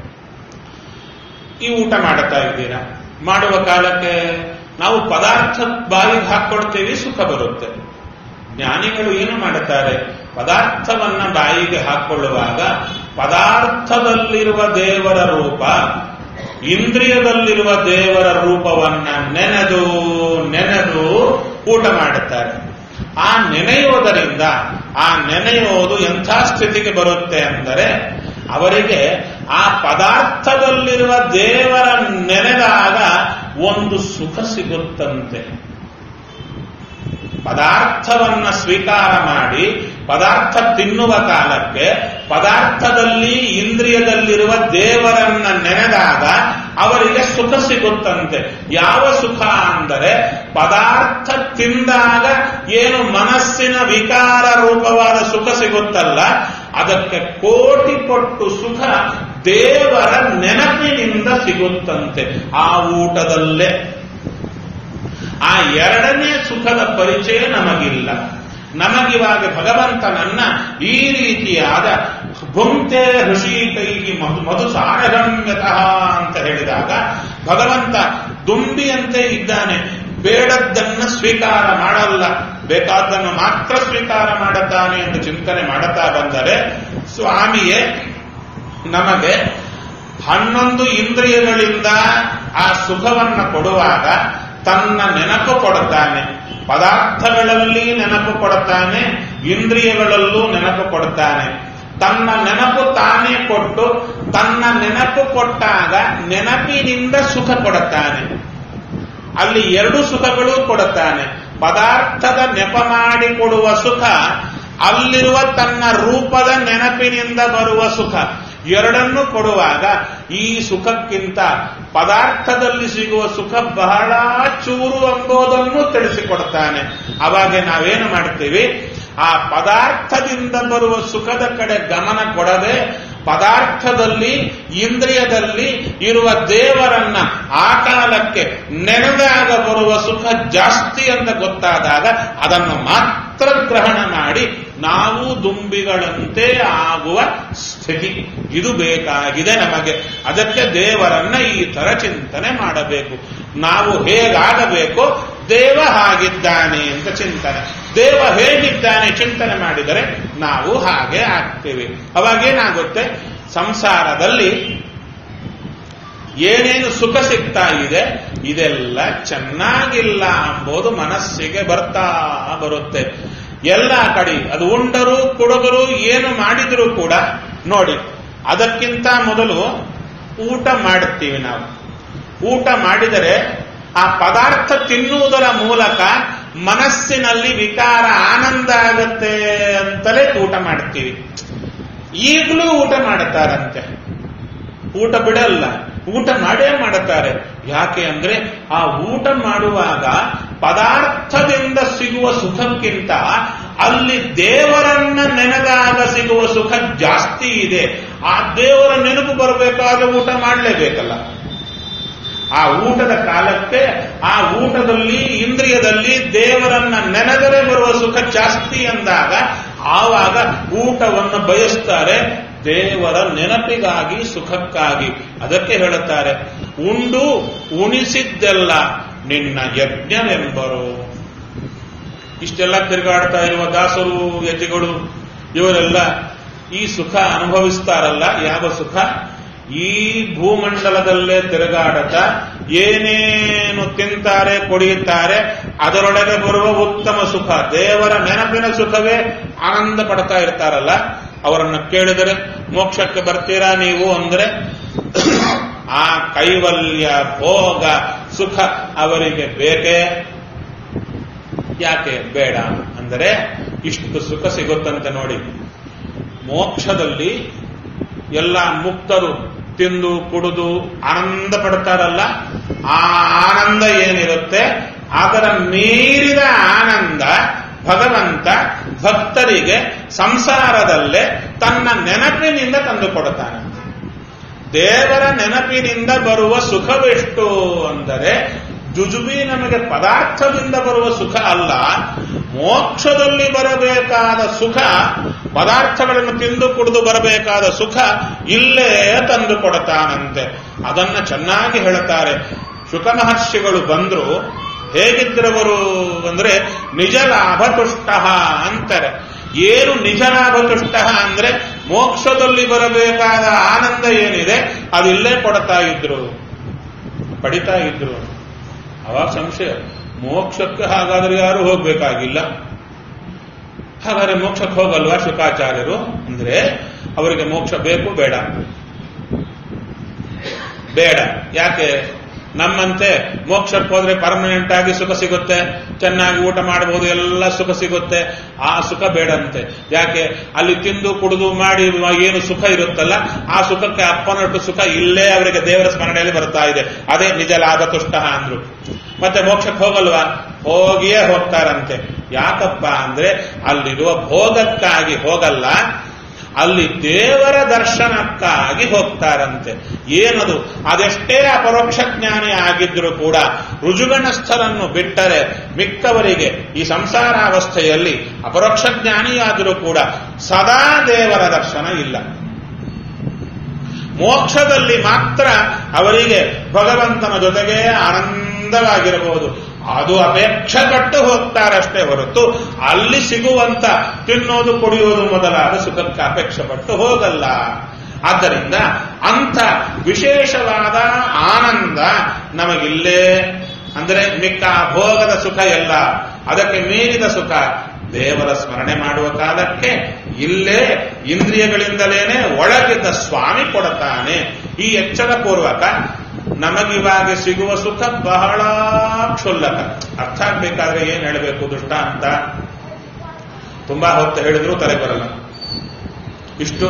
ಈ ಊಟ ಮಾಡುತ್ತಾ ಇದ್ದೀರಾ ಮಾಡುವ ಕಾಲಕ್ಕೆ ನಾವು ಪದಾರ್ಥ ಬಾಯಿಗೆ ಹಾಕೊಡ್ತೇವೆ ಸುಖ ಬರುತ್ತೆ ಜ್ಞಾನಿಗಳು ಏನು ಮಾಡುತ್ತಾರೆ ಪದಾರ್ಥವನ್ನ ಬಾಯಿಗೆ ಹಾಕೊಳ್ಳುವಾಗ ಪದಾರ್ಥದಲ್ಲಿರುವ ದೇವರ ರೂಪ ಇಂದ್ರಿಯದಲ್ಲಿರುವ ದೇವರ ರೂಪವನ್ನ ನೆನೆದು ನೆನೆದು ಊಟ ಮಾಡುತ್ತಾರೆ ಆ ನೆನೆಯೋದರಿಂದ ಆ ನೆನೆಯೋದು ಎಂಥ ಸ್ಥಿತಿಗೆ ಬರುತ್ತೆ ಅಂದರೆ ಅವರಿಗೆ ಆ ಪದಾರ್ಥದಲ್ಲಿರುವ ದೇವರ ನೆನೆದಾಗ ಒಂದು ಸುಖ ಸಿಗುತ್ತಂತೆ ಪದಾರ್ಥವನ್ನ ಸ್ವೀಕಾರ ಮಾಡಿ ಪದಾರ್ಥ ತಿನ್ನುವ ಕಾಲಕ್ಕೆ ಪದಾರ್ಥದಲ್ಲಿ ಇಂದ್ರಿಯದಲ್ಲಿರುವ ದೇವರನ್ನ ನೆನೆದಾಗ ಅವರಿಗೆ ಸುಖ ಸಿಗುತ್ತಂತೆ ಯಾವ ಸುಖ ಅಂದರೆ ಪದಾರ್ಥ ತಿಂದಾಗ ಏನು ಮನಸ್ಸಿನ ವಿಕಾರ ರೂಪವಾದ ಸುಖ ಸಿಗುತ್ತಲ್ಲ ಅದಕ್ಕೆ ಕೋಟಿ ಪಟ್ಟು ಸುಖ ದೇವರ ನೆನಪಿನಿಂದ ಸಿಗುತ್ತಂತೆ ಆ ಊಟದಲ್ಲೇ ಆ ಎರಡನೇ ಸುಖದ ಪರಿಚಯ ನಮಗಿಲ್ಲ ನಮಗಿವಾಗ ಭಗವಂತನನ್ನ ಈ ರೀತಿಯಾದ ಭುಂತೆ ಋಷಿಕೈಗಿ ಮಧು ಮಧು ಸಾರಗಮ್ಯತಃ ಅಂತ ಹೇಳಿದಾಗ ಭಗವಂತ ದುಂಬಿಯಂತೆ ಇದ್ದಾನೆ ಬೇಡದ್ದನ್ನ ಸ್ವೀಕಾರ ಮಾಡಲ್ಲ ಬೇಕಾದ್ದನ್ನು ಮಾತ್ರ ಸ್ವೀಕಾರ ಮಾಡುತ್ತಾನೆ ಎಂದು ಚಿಂತನೆ ಮಾಡುತ್ತಾ ಬಂದರೆ ಸ್ವಾಮಿಯೇ ನಮಗೆ ಹನ್ನೊಂದು ಇಂದ್ರಿಯಗಳಿಂದ ಆ ಸುಖವನ್ನ ಕೊಡುವಾಗ ತನ್ನ ನೆನಪು ಕೊಡುತ್ತಾನೆ ಪದಾರ್ಥಗಳಲ್ಲಿ ನೆನಪು ಕೊಡುತ್ತಾನೆ ಇಂದ್ರಿಯಗಳಲ್ಲೂ ನೆನಪು ಕೊಡುತ್ತಾನೆ ತನ್ನ ನೆನಪು ತಾನೇ ಕೊಟ್ಟು ತನ್ನ ನೆನಪು ಕೊಟ್ಟಾಗ ನೆನಪಿನಿಂದ ಸುಖ ಕೊಡುತ್ತಾನೆ ಅಲ್ಲಿ ಎರಡು ಸುಖಗಳು ಕೊಡುತ್ತಾನೆ ಪದಾರ್ಥದ ನೆಪ ಮಾಡಿ ಕೊಡುವ ಸುಖ ಅಲ್ಲಿರುವ ತನ್ನ ರೂಪದ ನೆನಪಿನಿಂದ ಬರುವ ಸುಖ ಎರಡನ್ನು ಕೊಡುವಾಗ ಈ ಸುಖಕ್ಕಿಂತ ಪದಾರ್ಥದಲ್ಲಿ ಸಿಗುವ ಸುಖ ಬಹಳ ಚೂರು ಎಂಬುದನ್ನು ತಿಳಿಸಿಕೊಡ್ತಾನೆ ಅವಾಗ ನಾವೇನು ಮಾಡ್ತೀವಿ ಆ ಪದಾರ್ಥದಿಂದ ಬರುವ ಸುಖದ ಕಡೆ ಗಮನ ಕೊಡದೆ ಪದಾರ್ಥದಲ್ಲಿ ಇಂದ್ರಿಯದಲ್ಲಿ ಇರುವ ದೇವರನ್ನ ಆ ಕಾಲಕ್ಕೆ ನೆನೆದಾಗ ಬರುವ ಸುಖ ಜಾಸ್ತಿ ಅಂತ ಗೊತ್ತಾದಾಗ ಅದನ್ನು ಮಾತ್ರ ಗ್ರಹಣ ಮಾಡಿ ನಾವು ದುಂಬಿಗಳಂತೆ ಆಗುವ ಸ್ಥಿತಿ ಇದು ಬೇಕಾಗಿದೆ ನಮಗೆ ಅದಕ್ಕೆ ದೇವರನ್ನ ಈ ತರ ಚಿಂತನೆ ಮಾಡಬೇಕು ನಾವು ಹೇಗಾಗಬೇಕೋ ದೇವ ಹಾಗಿದ್ದಾನೆ ಅಂತ ಚಿಂತನೆ ದೇವ ಹೇಗಿದ್ದಾನೆ ಚಿಂತನೆ ಮಾಡಿದರೆ ನಾವು ಹಾಗೆ ಆಗ್ತೇವೆ ಅವಾಗೇನಾಗುತ್ತೆ ಸಂಸಾರದಲ್ಲಿ ಏನೇನು ಸುಖ ಸಿಗ್ತಾ ಇದೆ ಇದೆಲ್ಲ ಚೆನ್ನಾಗಿಲ್ಲ ಎಂಬುದು ಮನಸ್ಸಿಗೆ ಬರ್ತಾ ಬರುತ್ತೆ ಎಲ್ಲ ಕಡೆ ಅದು ಉಂಡರು ಕುಡುಗರು ಏನು ಮಾಡಿದರೂ ಕೂಡ ನೋಡಿ ಅದಕ್ಕಿಂತ ಮೊದಲು ಊಟ ಮಾಡುತ್ತೀವಿ ನಾವು ಊಟ ಮಾಡಿದರೆ ಆ ಪದಾರ್ಥ ತಿನ್ನುವುದರ ಮೂಲಕ ಮನಸ್ಸಿನಲ್ಲಿ ವಿಕಾರ ಆನಂದ ಆಗತ್ತೆ ಅಂತಲೇ ಊಟ ಮಾಡ್ತೀವಿ ಈಗಲೂ ಊಟ ಮಾಡುತ್ತಾರಂತೆ ಊಟ ಬಿಡಲ್ಲ ಊಟ ಮಾಡೇ ಮಾಡುತ್ತಾರೆ ಯಾಕೆ ಅಂದ್ರೆ ಆ ಊಟ ಮಾಡುವಾಗ ಪದಾರ್ಥದಿಂದ ಸಿಗುವ ಸುಖಕ್ಕಿಂತ ಅಲ್ಲಿ ದೇವರನ್ನ ನೆನೆದಾಗ ಸಿಗುವ ಸುಖ ಜಾಸ್ತಿ ಇದೆ ಆ ದೇವರ ನೆನಪು ಬರಬೇಕಾದ್ರೆ ಊಟ ಮಾಡಲೇಬೇಕಲ್ಲ ಆ ಊಟದ ಕಾಲಕ್ಕೆ ಆ ಊಟದಲ್ಲಿ ಇಂದ್ರಿಯದಲ್ಲಿ ದೇವರನ್ನ ನೆನೆದರೆ ಬರುವ ಸುಖ ಜಾಸ್ತಿ ಅಂದಾಗ ಆವಾಗ ಊಟವನ್ನು ಬಯಸ್ತಾರೆ ದೇವರ ನೆನಪಿಗಾಗಿ ಸುಖಕ್ಕಾಗಿ ಅದಕ್ಕೆ ಹೇಳುತ್ತಾರೆ ಉಂಡು ಉಣಿಸಿದ್ದೆಲ್ಲ ನಿನ್ನ ಯಜ್ಞವೆಂಬರು ಇಷ್ಟೆಲ್ಲ ತಿರುಗಾಡ್ತಾ ಇರುವ ದಾಸರು ಯತಿಗಳು ಇವರೆಲ್ಲ ಈ ಸುಖ ಅನುಭವಿಸ್ತಾರಲ್ಲ ಯಾವ ಸುಖ ಈ ಭೂಮಂಡಲದಲ್ಲೇ ತಿರುಗಾಡತ ಏನೇನು ತಿಂತಾರೆ ಕುಡಿಯುತ್ತಾರೆ ಅದರೊಳಗೆ ಬರುವ ಉತ್ತಮ ಸುಖ ದೇವರ ನೆನಪಿನ ಸುಖವೇ ಆನಂದ ಪಡ್ತಾ ಇರ್ತಾರಲ್ಲ ಅವರನ್ನು ಕೇಳಿದರೆ ಮೋಕ್ಷಕ್ಕೆ ಬರ್ತೀರಾ ನೀವು ಅಂದ್ರೆ ಆ ಕೈವಲ್ಯ ಭೋಗ ಸುಖ ಅವರಿಗೆ ಬೇಕೇ ಯಾಕೆ ಬೇಡ ಅಂದರೆ ಇಷ್ಟು ಸುಖ ಸಿಗುತ್ತಂತೆ ನೋಡಿ ಮೋಕ್ಷದಲ್ಲಿ ಎಲ್ಲ ಮುಕ್ತರು ತಿಂದು ಕುಡಿದು ಆನಂದ ಪಡ್ತಾರಲ್ಲ ಆ ಆನಂದ ಏನಿರುತ್ತೆ ಅದರ ಮೀರಿದ ಆನಂದ ಭಗವಂತ ಭಕ್ತರಿಗೆ ಸಂಸಾರದಲ್ಲೇ ತನ್ನ ನೆನಪಿನಿಂದ ತಂದು ಕೊಡುತ್ತಾನೆ ದೇವರ ನೆನಪಿನಿಂದ ಬರುವ ಸುಖವೆಷ್ಟು ಅಂದರೆ ಜುಜುಬಿ ನಮಗೆ ಪದಾರ್ಥದಿಂದ ಬರುವ ಸುಖ ಅಲ್ಲ ಮೋಕ್ಷದಲ್ಲಿ ಬರಬೇಕಾದ ಸುಖ ಪದಾರ್ಥಗಳನ್ನು ತಿಂದು ಕುಡಿದು ಬರಬೇಕಾದ ಸುಖ ಇಲ್ಲೇ ತಂದು ಕೊಡತಾನಂತೆ ಅದನ್ನ ಚೆನ್ನಾಗಿ ಹೇಳುತ್ತಾರೆ ಶುಕ ಮಹರ್ಷಿಗಳು ಬಂದ್ರು ಹೇಗಿದ್ರವರು ಅಂದ್ರೆ ನಿಜ ಲಾಭ ತುಷ್ಟ ಅಂತಾರೆ ಏನು ನಿಜ ಲಾಭ ತುಷ್ಟ ಅಂದ್ರೆ ಮೋಕ್ಷದಲ್ಲಿ ಬರಬೇಕಾದ ಆನಂದ ಏನಿದೆ ಅದಿಲ್ಲೇ ಕೊಡ್ತಾ ಇದ್ರು ಪಡಿತಾ ಇದ್ರು ಅವಾಗ ಸಂಶಯ ಮೋಕ್ಷಕ್ಕೆ ಹಾಗಾದ್ರೆ ಯಾರು ಹೋಗ್ಬೇಕಾಗಿಲ್ಲ ಹಾಗಾದ್ರೆ ಮೋಕ್ಷಕ್ಕೆ ಹೋಗಲ್ವಾ ಶುಕಾಚಾರ್ಯರು ಅಂದ್ರೆ ಅವರಿಗೆ ಮೋಕ್ಷ ಬೇಕು ಬೇಡ ಬೇಡ ಯಾಕೆ ನಮ್ಮಂತೆ ಮೋಕ್ಷಕ್ಕೆ ಹೋದ್ರೆ ಪರ್ಮನೆಂಟ್ ಆಗಿ ಸುಖ ಸಿಗುತ್ತೆ ಚೆನ್ನಾಗಿ ಊಟ ಮಾಡಬಹುದು ಎಲ್ಲ ಸುಖ ಸಿಗುತ್ತೆ ಆ ಸುಖ ಬೇಡಂತೆ ಯಾಕೆ ಅಲ್ಲಿ ತಿಂದು ಕುಡಿದು ಮಾಡಿ ಏನು ಸುಖ ಇರುತ್ತಲ್ಲ ಆ ಸುಖಕ್ಕೆ ಅಪ್ಪನಟ್ಟು ಸುಖ ಇಲ್ಲೇ ಅವರಿಗೆ ದೇವರ ಸ್ಮರಣೆಯಲ್ಲಿ ಬರ್ತಾ ಇದೆ ಅದೇ ನಿಜ ಲಾಭ ತುಷ್ಟ ಅಂದ್ರು ಮತ್ತೆ ಮೋಕ್ಷಕ್ಕೆ ಹೋಗಲ್ವಾ ಹೋಗಿಯೇ ಹೋಗ್ತಾರಂತೆ ಯಾಕಪ್ಪ ಅಂದ್ರೆ ಅಲ್ಲಿರುವ ಭೋಗಕ್ಕಾಗಿ ಹೋಗಲ್ಲ ಅಲ್ಲಿ ದೇವರ ದರ್ಶನಕ್ಕಾಗಿ ಹೋಗ್ತಾರಂತೆ ಏನದು ಅದೆಷ್ಟೇ ಅಪರೋಕ್ಷ ಜ್ಞಾನಿ ಆಗಿದ್ರೂ ಕೂಡ ರುಜುಗಣಸ್ಥರನ್ನು ಬಿಟ್ಟರೆ ಮಿಕ್ಕವರಿಗೆ ಈ ಸಂಸಾರಾವಸ್ಥೆಯಲ್ಲಿ ಅಪರೋಕ್ಷ ಜ್ಞಾನಿಯಾದರೂ ಕೂಡ ಸದಾ ದೇವರ ದರ್ಶನ ಇಲ್ಲ ಮೋಕ್ಷದಲ್ಲಿ ಮಾತ್ರ ಅವರಿಗೆ ಭಗವಂತನ ಜೊತೆಗೆ ಆನಂದವಾಗಿರಬಹುದು ಅದು ಅಪೇಕ್ಷೆ ಪಟ್ಟು ಹೋಗ್ತಾರಷ್ಟೇ ಹೊರತು ಅಲ್ಲಿ ಸಿಗುವಂತ ತಿನ್ನೋದು ಕುಡಿಯೋದು ಮೊದಲಾದ ಸುಖಕ್ಕೆ ಅಪೇಕ್ಷೆ ಪಟ್ಟು ಹೋಗಲ್ಲ ಆದ್ದರಿಂದ ಅಂಥ ವಿಶೇಷವಾದ ಆನಂದ ನಮಗಿಲ್ಲೇ ಅಂದರೆ ಮಿಕ್ಕ ಭೋಗದ ಸುಖ ಎಲ್ಲ ಅದಕ್ಕೆ ಮೀರಿದ ಸುಖ ದೇವರ ಸ್ಮರಣೆ ಮಾಡುವ ಕಾಲಕ್ಕೆ ಇಲ್ಲೇ ಇಂದ್ರಿಯಗಳಿಂದಲೇನೆ ಒಳಗಿದ್ದ ಸ್ವಾಮಿ ಕೊಡುತ್ತಾನೆ ಈ ಎಚ್ಚರ ಪೂರ್ವಕ ನಮಗಿವಾಗ ಸಿಗುವ ಸುಖ ಬಹಳ ಕ್ಷುಲ್ಲಕ ಅರ್ಥ ಆಗ್ಬೇಕಾದ್ರೆ ಏನ್ ಹೇಳಬೇಕು ದುಷ್ಟ ಅಂತ ತುಂಬಾ ಹೊತ್ತು ಹೇಳಿದ್ರು ತಲೆ ಬರಲ್ಲ ಇಷ್ಟು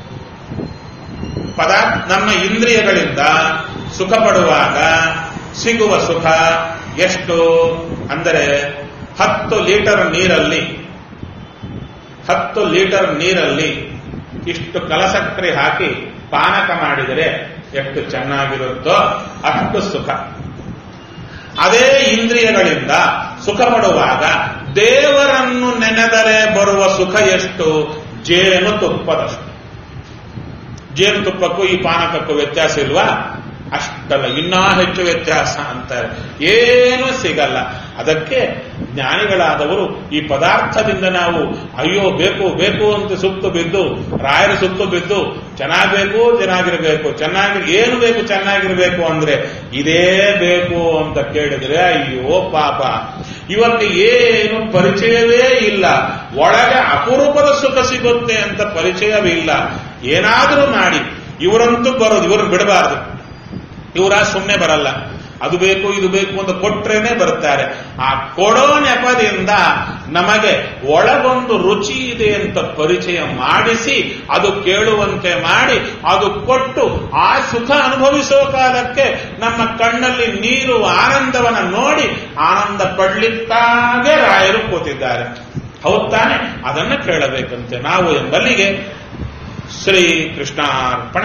ಪದ ನಮ್ಮ ಇಂದ್ರಿಯಗಳಿಂದ ಸುಖ ಪಡುವಾಗ ಸಿಗುವ ಸುಖ ಎಷ್ಟು ಅಂದರೆ ಹತ್ತು ಲೀಟರ್ ನೀರಲ್ಲಿ ಹತ್ತು ಲೀಟರ್ ನೀರಲ್ಲಿ ಇಷ್ಟು ಕಲಸಕ್ಕರೆ ಹಾಕಿ ಪಾನಕ ಮಾಡಿದರೆ ಎಷ್ಟು ಚೆನ್ನಾಗಿರುತ್ತೋ ಅಷ್ಟು ಸುಖ ಅದೇ ಇಂದ್ರಿಯಗಳಿಂದ ಸುಖ ಪಡುವಾಗ ದೇವರನ್ನು ನೆನೆದರೆ ಬರುವ ಸುಖ ಎಷ್ಟು ಜೇನು ತುಪ್ಪದಷ್ಟು ಜೇನುತುಪ್ಪಕ್ಕೂ ಈ ಪಾನಕಕ್ಕೂ ವ್ಯತ್ಯಾಸ ಇಲ್ವಾ ಅಷ್ಟಲ್ಲ ಇನ್ನೂ ಹೆಚ್ಚು ವ್ಯತ್ಯಾಸ ಅಂತಾರೆ ಏನೂ ಸಿಗಲ್ಲ ಅದಕ್ಕೆ ಜ್ಞಾನಿಗಳಾದವರು ಈ ಪದಾರ್ಥದಿಂದ ನಾವು ಅಯ್ಯೋ ಬೇಕು ಬೇಕು ಅಂತ ಸುತ್ತು ಬಿದ್ದು ರಾಯರ ಸುತ್ತು ಬಿದ್ದು ಚೆನ್ನಾಗಬೇಕು ಚೆನ್ನಾಗಿರಬೇಕು ಚೆನ್ನಾಗಿ ಏನು ಬೇಕು ಚೆನ್ನಾಗಿರಬೇಕು ಅಂದ್ರೆ ಇದೇ ಬೇಕು ಅಂತ ಕೇಳಿದ್ರೆ ಅಯ್ಯೋ ಪಾಪ ಇವತ್ತು ಏನು ಪರಿಚಯವೇ ಇಲ್ಲ ಒಳಗೆ ಅಪರೂಪದ ಸುಖ ಸಿಗುತ್ತೆ ಅಂತ ಪರಿಚಯವಿಲ್ಲ ಏನಾದರೂ ಮಾಡಿ ಇವರಂತೂ ಬರೋದು ಇವ್ರನ್ನ ಬಿಡಬಾರದು ಇವರ ಸುಮ್ಮನೆ ಬರಲ್ಲ ಅದು ಬೇಕು ಇದು ಬೇಕು ಅಂತ ಕೊಟ್ರೇನೆ ಬರ್ತಾರೆ ಆ ಕೊಡೋ ನೆಪದಿಂದ ನಮಗೆ ಒಳಗೊಂದು ರುಚಿ ಇದೆ ಅಂತ ಪರಿಚಯ ಮಾಡಿಸಿ ಅದು ಕೇಳುವಂತೆ ಮಾಡಿ ಅದು ಕೊಟ್ಟು ಆ ಸುಖ ಅನುಭವಿಸೋ ಕಾಲಕ್ಕೆ ನಮ್ಮ ಕಣ್ಣಲ್ಲಿ ನೀರು ಆನಂದವನ್ನ ನೋಡಿ ಆನಂದ ಪಡ್ಲಿಕ್ಕಾಗೆ ರಾಯರು ಕೂತಿದ್ದಾರೆ ಹೌದ್ ತಾನೆ ಅದನ್ನು ಕೇಳಬೇಕಂತೆ ನಾವು ಎಂಬಲ್ಲಿಗೆ ಶ್ರೀ ಕೃಷ್ಣಾರ್ಪಣ